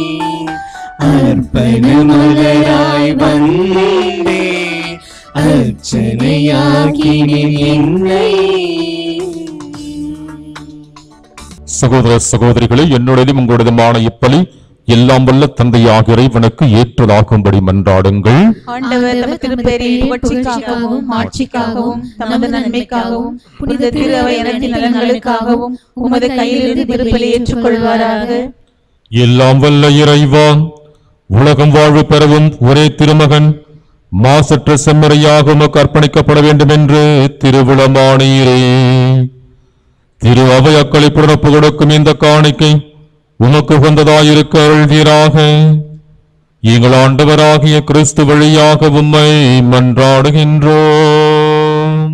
அர்ப்பணமலராய் வந்தே அர்ச்சனையாக்கினேன் என்னை சகோதர சகோதரிகளே என்னுடையதும் உங்களுடையதுமான இப்பலி எல்லாம் வல்ல தந்தையாக இறைவனுக்கு ஏற்றதாகும்படி மன்றாடுங்கள் ஆண்டவர் தமது திருப்பெயரின் புகழ்ச்சிக்காகவும் ஆட்சிக்காகவும் தமது நன்மைக்காகவும் புனித திரு அவை அனைத்து நலன்களுக்காகவும் உமது கையிலிருந்து திருப்பலி ஏற்றுக்கொள்வாராக எல்லாம் வல்ல இறைவா உலகம் வாழ்வு பெறவும் ஒரே திருமகன் மாசற்ற செம்மறையாக உமக்கு அர்ப்பணிக்கப்பட வேண்டும் என்று திருவிழமானீரே திரு அவை அக்களிப்புடன் ஒப்புக் கொடுக்கும் இந்த காணிக்கை உமக்கு உகந்ததாயிருக்க அருள்வீராக எங்கள் ஆண்டவராகிய கிறிஸ்து வழியாக உம்மை மன்றாடுகின்றோம்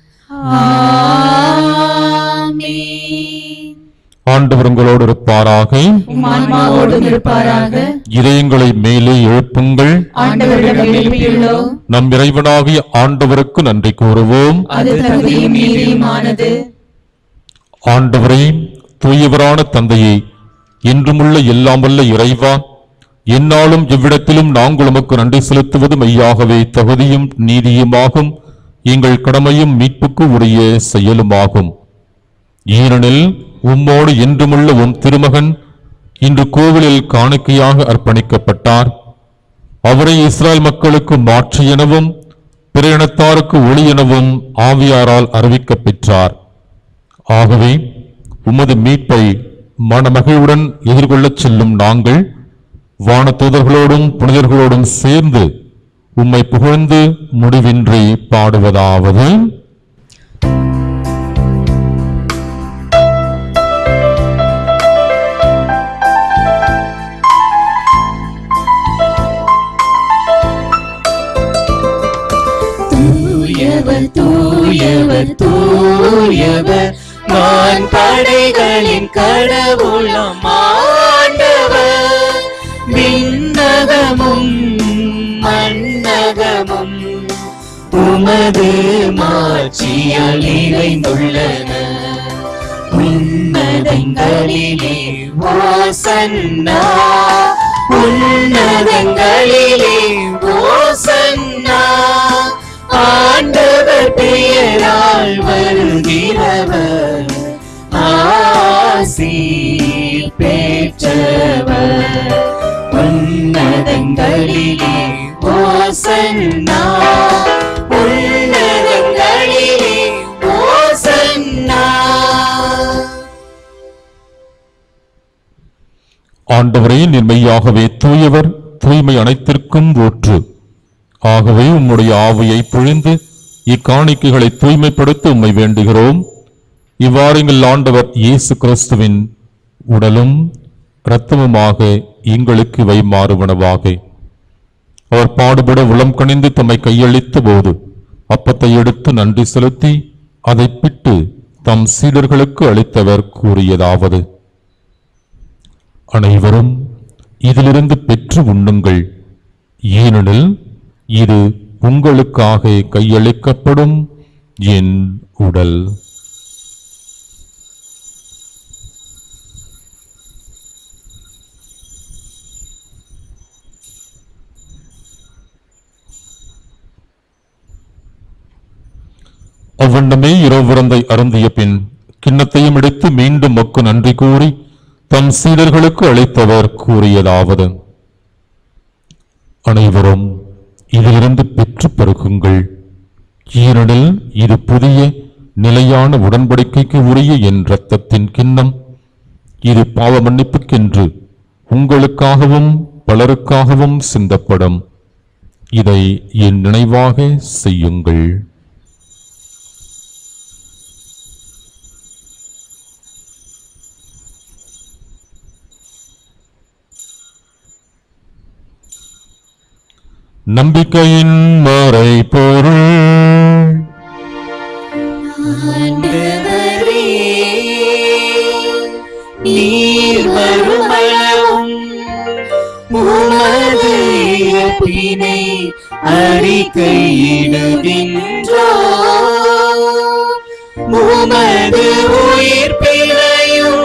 ஆண்டவர் உங்களோடு இருப்பாராக உம் ஆன்மாவோடும் இருப்பாராக இதயங்களை மேலே எழுப்புங்கள் ஆண்டவரிடம் எழுப்பியுள்ளோம் நம் இறைவனாகிய ஆண்டவருக்கு நன்றி கூறுவோம் அது தகுதியும் நீதியுமானது ஆண்டவரே தூயவரான தந்தையே என்றுமுள்ள எல்லாம் வல்ல இறைவா என்னாலும் எவ்விடத்திலும் நாங்கள் உமக்கு நன்றி செலுத்துவது மெய்யாகவே தகுதியும் நீதியுமாகும் எங்கள் கடமையும் மீட்புக்கு உரிய செயலுமாகும் ஏனெனில் உம்மோடு என்றுமுள்ள உம் திருமகன் இன்று கோவிலில் காணிக்கையாக அர்ப்பணிக்கப்பட்டார் அவரை இஸ்ராயல் மக்களுக்கு மாற்று எனவும் பிற இனத்தாருக்கு ஒளி எனவும் ஆவியாரால் அறிவிக்கப் பெற்றார் ஆகவே உமது மீட்பை மனமகிழ்வுடன் எதிர்கொள்ளச் செல்லும் நாங்கள் வானதூதர்களோடும் புனிதர்களோடும் சேர்ந்து உம்மை புகழ்ந்து முடிவின்றி பாடுவதாவது தூயவர் தூயவர் தூயவர் நான் படைகளின் கடவுளம் ஆண்டவர் விண்ணகமும் மன்னகமும் உமது மாட்சியால் நிறைந்துள்ளன உன்னதங்களிலே ஓசன்னா உன்னதங்களிலே ஓசன்னா ஆண்டவர் பெயரால் வருகிறவர் ஆசி பெற்றவர் உன்னதங்களிலே ஓசன்னா உன்னதங்களிலே ஓசன்னா ஆண்டவரே நிர்மையாகவே தூயவர் தூய்மை அனைத்திற்கும் ஊற்று ஆகவே உம்முடைய ஆவியை பொழிந்து இக்காணிக்கைகளை தூய்மைப்படுத்த உம்மை வேண்டுகிறோம் இவ்வாறு எங்கள் ஆண்டவர் இயேசு கிறிஸ்துவின் உடலும் இரத்தமுமாக எங்களுக்கு இவை மாறுவனவாக அவர் பாடுபட உளம் கணிந்து தம்மை கையளித்த போது அப்பத்தை எடுத்து நன்றி செலுத்தி அதை பிட்டு தம் சீடர்களுக்கு அளித்தவர் கூறியதாவது அனைவரும் இதிலிருந்து பெற்று உண்ணுங்கள் ஏனெனில் இது உங்களுக்காக கையளிக்கப்படும் என் உடல் அவ்வண்ணமே இரவுறந்தை அருந்திய பின் கிண்ணத்தையும் எடுத்து மீண்டும் மக்கு நன்றி கூறி தம் சீடர்களுக்கு அளித்தவர் கூறியதாவது அனைவரும் இதிலிருந்து பெற்று பருகுங்கள் ஏனெனில் இது புதிய நிலையான உடன்படிக்கைக்கு உரிய என் இரத்தத்தின் கிண்ணம் இது பாவ மன்னிப்புக்கென்று உங்களுக்காகவும் பலருக்காகவும் சிந்தப்படும் இதை என் நினைவாக செய்யுங்கள் நம்பிக்கையின் மறை பொருள் ஆண்டவரே, நீர் வருமளவும் உமது இறப்பினை அறிக்கையிடுகின்றோ உமது உயிர்ப்பினையும்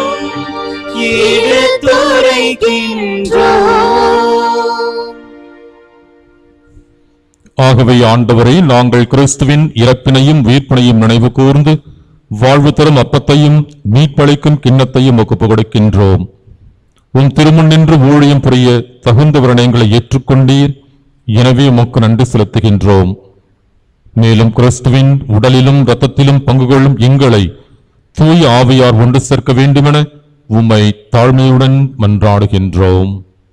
எடுத்துரைக்கின்றோ ஆகவே ஆண்டவரை நாங்கள் கிறிஸ்துவின் இறப்பினையும் உயிர்ப்பினையும் நினைவு கூர்ந்து வாழ்வு தரும் அப்பத்தையும் மீட்பளிக்கும் கிண்ணத்தையும் ஒப்புக் கொடுக்கின்றோம் உம் திருமுன் நின்று ஊழியம் புரிய தகுந்த விரணயங்களை ஏற்றுக்கொண்டீர் எனவே உமக்கு நன்றி செலுத்துகின்றோம் மேலும் கிறிஸ்துவின் உடலிலும் இரத்தத்திலும் பங்கு கொள்ளும் எங்களை தூய ஆவியார் ஒன்று சேர்க்க வேண்டுமென உம்மை தாழ்மையுடன் மன்றாடுகின்றோம்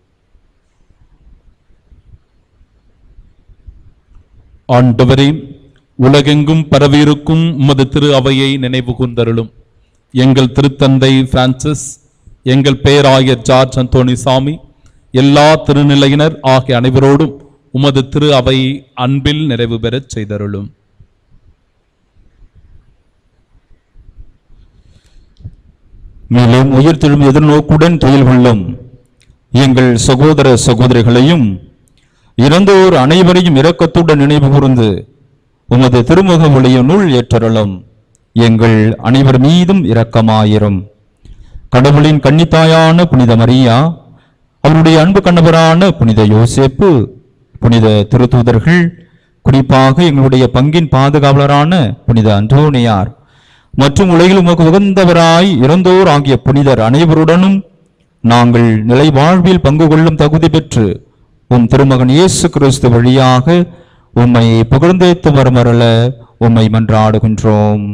ஆண்டவரே உலகெங்கும் பரவியிருக்கும் உமது திரு அவையை நினைவு கூர்ந்தருளும் எங்கள் திருத்தந்தை பிரான்சிஸ் எங்கள் பேராயர் ஜார்ஜ் அந்தோணி சாமி எல்லா திருநிலையினர் ஆகிய அனைவரோடும் உமது திரு அவை அன்பில் நிறைவு பெறச் செய்தருளும் மேலும் உயிர்த்தெழும் எதிர்நோக்குடன் துயில் கொள்ளும் எங்கள் சகோதர சகோதரிகளையும் இறந்தோர் அனைவரையும் இரக்கத்துடன் நினைவு கூர்ந்து உமது திருமுக ஒளியினுள் ஏற்றருளும் எங்கள் அனைவர் மீதும் இரக்கமாயிரும் கடவுளின் கன்னித்தாயான புனித மரியா அவருடைய அன்பு கணவரான புனித யோசேப்பு புனித திருத்தூதர்கள் குறிப்பாக எங்களுடைய பங்கின் பாதுகாவலரான புனித அந்தோனியார் மற்றும் உலகில் உமக்கு உகந்தவராய் இறந்தோர் ஆகிய புனிதர் அனைவருடனும் நாங்கள் நிலை வாழ்வில் பங்கு கொள்ளும் தகுதி பெற்று உம் திருமகன் இயேசு கிறிஸ்து வழியாக உம்மை புகழ்ந்தேத்து வரமரல உம்மை மன்றாடுகின்றோம்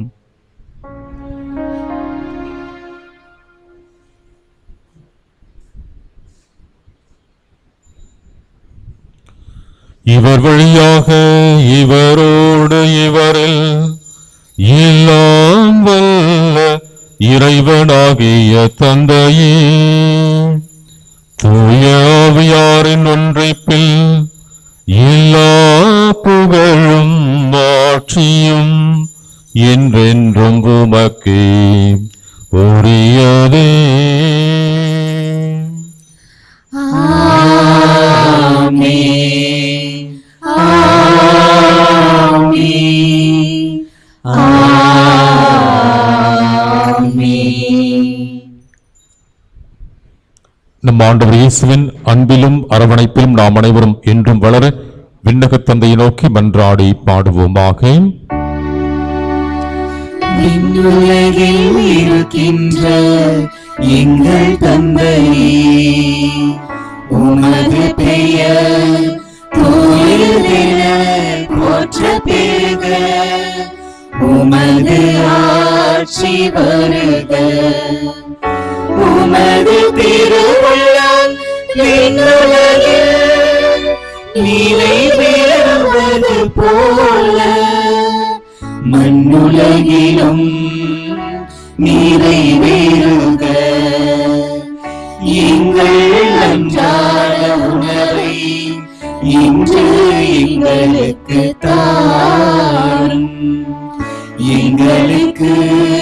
இவர் வழியாக இவரோடு இவரில் எல்லாம் வல்ல இறைவனாகிய தந்தையே தூய ஆவியாரின் ஒன்றைப்பில் எல்லா புகழும் ஆட்சியும் என்றென்றும் உமக்கே உரியதே நம் ஆண்டவர் இயேசுவின் அன்பிலும் அரவணைப்பிலும் நாம் அனைவரும் என்றும் வளர விண்ணகத் தந்தையை நோக்கி மன்றாடி பாடுவோமாக விண்ணுலகில் இருக்கின்ற எங்கள் தந்தையே உமது பெயர் தூயதென போற்ற பெருக உமது ஆட்சி வருக உமது திருவுள்ளம் விண்ணுலகில் நிறைவேறுவது போல மண்ணுலகிலும் நிறைவேறுக எங்கள் இன்று எங்களுக்கு தாரும் எங்களுக்கு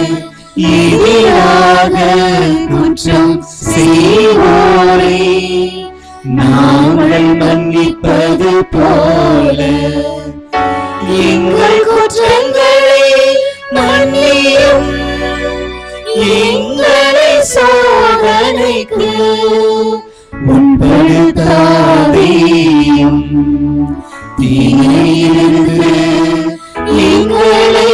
எதிராக குற்றம் செய்வோரை நாங்கள் மன்னிப்பது போல எங்கள் குற்றங்களை மன்னியும் எங்களை சோதனைக்கு உட்படுத்தாதேயும் தீயிலிருந்து எங்களை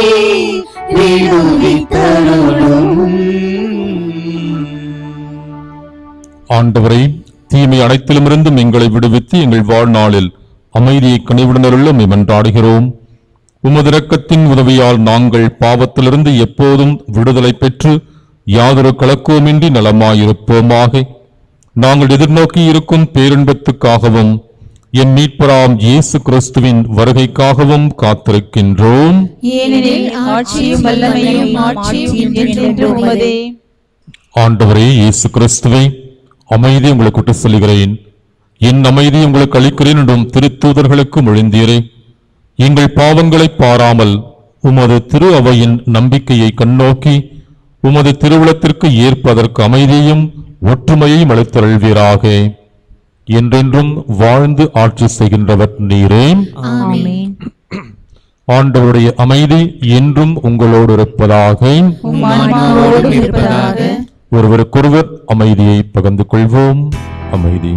விடுவித்தருளும் ஆண்டவரை தீமை அனைத்திலுமிருந்தும் எங்களை விடுவித்து எங்கள் வாழ்நாளில் அமைதியை கனிவுடனருள்ள மெமன்றாடுகிறோம் உமது இரக்கத்தின் உதவியால் நாங்கள் பாவத்திலிருந்து எப்போதும் விடுதலை பெற்று யாதொரு கலக்கவுமின்றி நலமாயிருப்போமாக நாங்கள் எதிர்நோக்கி இருக்கும் பேரின்பத்துக்காகவும் என் மீட்பராம் இயேசு கிறிஸ்துவின் வருகைக்காகவும் காத்திருக்கின்றோம் ஏனெனில் ஆட்சியும் வல்லமையும் மாட்சியும் என்றென்றும் உமதே ஆண்டவரே இயேசு கிறிஸ்துவை அமைதி உங்களுக்கு விட்டு சொல்கிறேன் என் அமைதி உங்களுக்கு அளிக்கிறேன் என்றும் திருத்தூதர்களுக்கு மொழிந்தீரே எங்கள் பாவங்களை பாராமல் உமது திரு அவையின் நம்பிக்கையை கண்ணோக்கி உமது திருவுளத்திற்கு ஏற்பதற்கு அமைதியும் ஒற்றுமையையும் அளித்தருள்வீராக என்றென்றும் வாழ்ந்து ஆட்சி செய்கின்றவர் நீரே ஆமென் ஆண்டவருடைய அமைதி என்றும் உங்களோடு இருப்பதாக உம் ஆன்மாவோடும் இருப்பதாக ஒருவருக்கொருவர் அமைதியை பகிர்ந்து கொள்வோம் அமைதி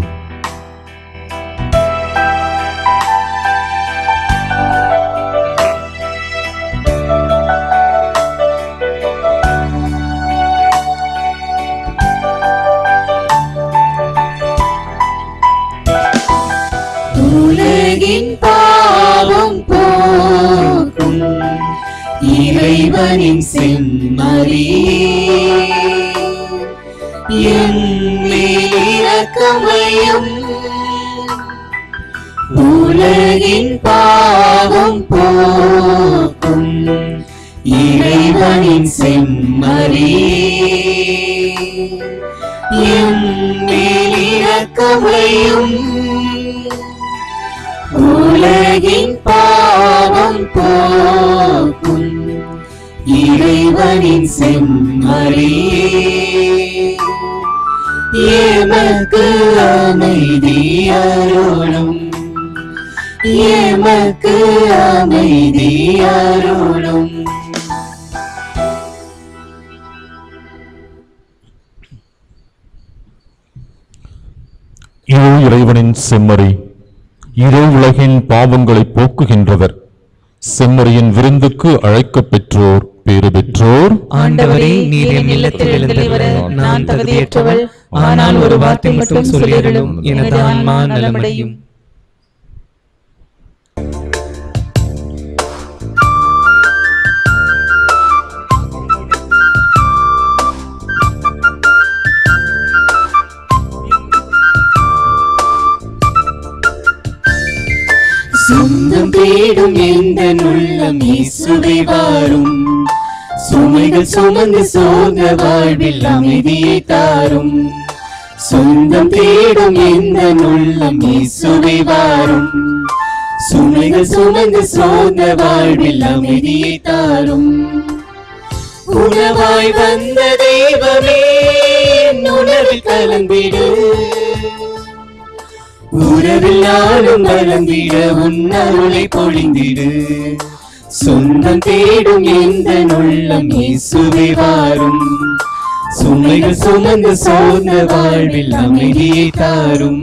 உலகின் பாவம் போக்கும் இறைவனின் செம்மறியே என் மேல் இரக்கமையும் உலகின் பாவம் போக்கும் இறைவனின் செம்மறியே என் மேல் இரக்கமையும் உலகின் பாவம் போக்கும் இறைவனின் செம்மறியே எமக்கு அமைதி அருளும் எமக்கு அமைதி அருளும் இதோ இறைவனின் செம்மறி இதோ உலகின் பாவங்களை போக்குகின்றவர் செம்மறியின் விருந்துக்கு அழைக்கப் பெற்றோர் பேறு பெற்றோர் ஆண்டவரே நீர் என் இல்லத்தில் எழுந்தருளி வர நான் தகுதியற்றவள் ஆனால் ஒரு வார்த்தை மட்டும் சொல்லிடலும் எனது ஆன்மா நலமடையும் சொந்தம் தேடும் எந்த உள்ளம் இயேசுவை வாரும் சுமைகள் சுமந்து சோர்ந்த வாழ்வில் அமைதியை தாரும் சொந்தம் தேடும் எந்த உள்ளம் இயேசுவை வாரும் சுமைகள் சுமந்து சோர்ந்த வாழ்வில் அமைதியை தாரும் உணவாய் வந்த தெய்வமே என் உணவில் கலந்திடு உறவில் நாளும் வளர்ந்திட உன் அருளை பொழிந்திடு சொந்தம் தேடும் எந்த உள்ளம் இயேசுவே வாரும் சுமைகள் சுமந்து சோர்ந்த வாழ்வில் அமைதியை தாரும்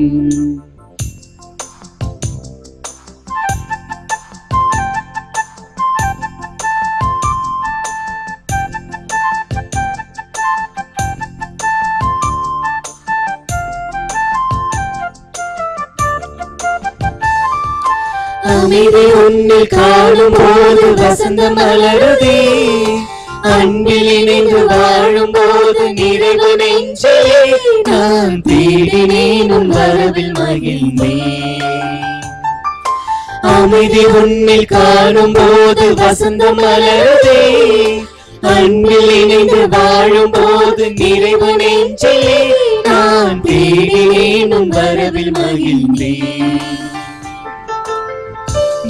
அமைதி உன்னில் காணும் போது வசந்தம் மலருதே அன்பில் இணைந்து வாழும் போது நிறைவு நெஞ்சிலே நான் தேடினேன் உன் வரவில் மகிழ்ந்தேன் அமைதி உன்னில் காணும் போது வசந்தம் மலருதே அன்பில் இணைந்து வாழும் போது நிறைவு நெஞ்சிலே நான் தேடினேன் உன் வரவில் மகிழ்ந்தேன்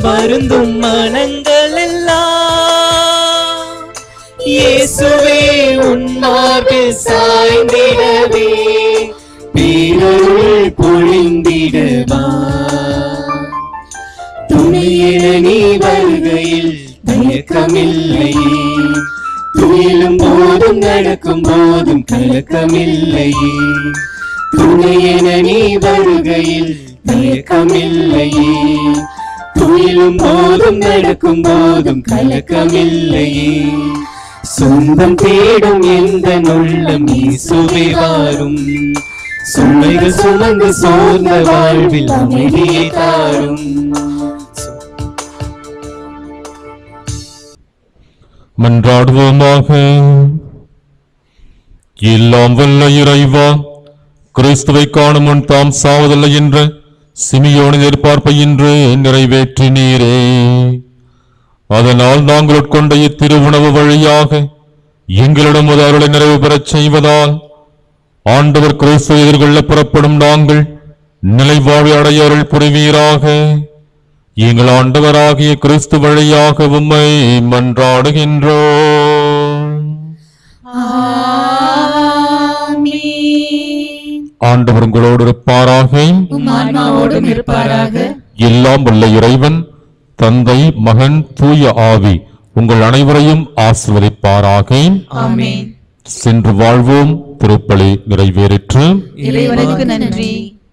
வருந்தும் மனங்கள் எல்லாம் இயேசுவே உன் மார்பில் சாய்ந்திடவே பேரருள் பொழிந்திடவா துணையென நீ வருகையில் தயக்கமில்லையே துயிலும் போதும் நடக்கும் போதும் கலக்கமில்லையே துணையென நீ வருகையில் தயக்கமில்லையே துயிலும் போதும் நடக்கும் போதும் கலக்கமில்லையே சொந்தம் தேடும் எந்த உள்ளம் இயேசுவே வாரும் சுமைகள் சுமந்து சோர்ந்த வாழ்வில் அமைதியை தாரும் மன்றாடுவோமாக எல்லாம் வல்ல இறைவா கிறிஸ்துவை காணும் முன் தாம் சாவதில்லை என்ற சிமியோனின் எதிர்பார்ப்பை இன்று நிறைவேற்றினீரே அதனால் நாங்கள் உட்கொண்ட இத்திருவுணவு வழியாக எங்களிடம் ஒரு அருளை நிறைவு பெறச் செய்வதால் ஆண்டவர் கிறிஸ்துவை எதிர்கொள்ள புறப்படும் நாங்கள் நிலைவாழ்வை அடைய அருள் புரிவீராக எங்கள் ஆண்டவராகிய கிறிஸ்து வழியாக உம்மை மன்றாடுகின்றோம் ஆண்டவர் உங்களோடு இருப்பாராக உம் ஆன்மாவோடும் இருப்பாராக எல்லாம் வல்ல இறைவன் தந்தை மகன் தூய ஆவி உங்கள் அனைவரையும் ஆசிர்வதிப்பாராக ஆமென் சென்று வாழ்வோம் திருப்பலி நிறைவேறிற்று இறைவனுக்கு நன்றி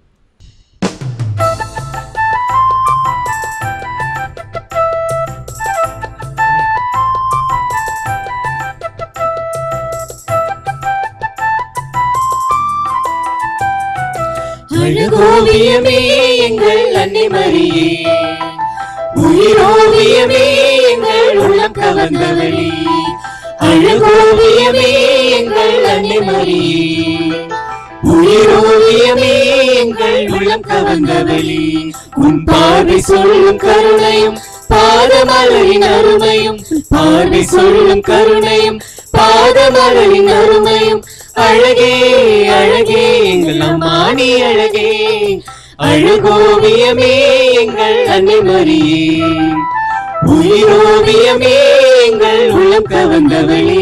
அழகோவியமே எங்கள் அன்னை மரியே உயிரோவியமே எங்கள் உள்ளம் கவர்ந்தவளே அழகோவியமே எங்கள் அன்னை மரியே உயிரோவியமே எங்கள் உள்ளம் கவர்ந்தவளே உன் பார்வை சொல்லும் கருணையும் பாதமலரின் அருமையும் பார்வை சொல்லும் கருணையும் பாதமலரின் அருமையும் அழகே அழகே எங்கள் அம்மானி அழகே அழகோவியமே எங்கள் அன்னை மரியே உயிரோவியமே எங்கள் உள்ளம் கவர்ந்தவளே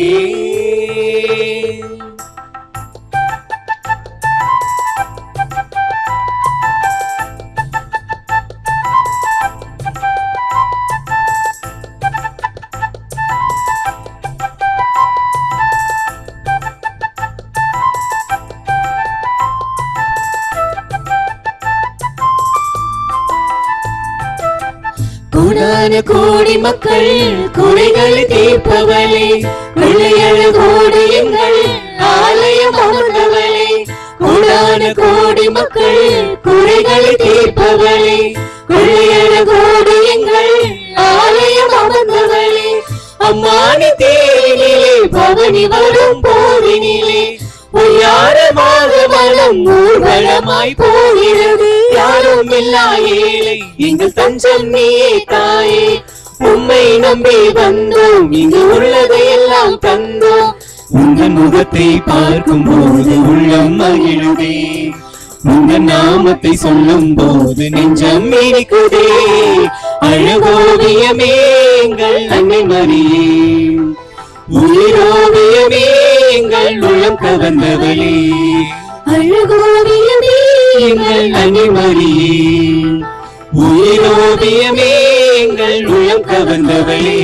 கோடான கோடி மக்கள் குறைகளை தீர்ப்பவளே வெள்ளையழகோடு எங்கள் ஆலயம் அமர்ந்தவளே கோடான கோடி மக்கள் குறைகளை தீர்ப்பவளே வெள்ளையழகோடு எங்கள் ஆலயம் அமர்ந்தவளே அம்மானி தேரினிலே பவனி வரும் போதினிலே பொய்யாரமாக மனம் ஊர்வலமாய் போகிறது யாரும் இல்லா ஏழை எங்கள் தஞ்சம் நீயே தாயே உம்மை நம்பி வந்தோம் இங்கு உள்ளதையெல்லாம் தந்தோம் உங்கள் முகத்தை பார்க்கும் போது உள்ளம் மகிழுதே உங்கள் நாமத்தை சொல்லும் போது நெஞ்சம் இனிக்குதே அழகோவியமே எங்கள் அன்னை மரியே உயிரோவியமே எங்கள் உள்ளம் கவர்ந்தவளே அழகோவியமே எங்கள் அன்னை மரியே உயிரோவியமே எங்கள் உள்ளம் கவர்ந்தவளே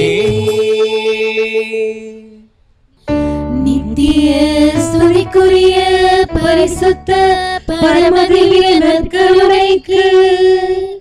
நித்திய ஸ்துதிக்குரிய பரிசுத்த பரமதிவிய நற்கருணைக்கு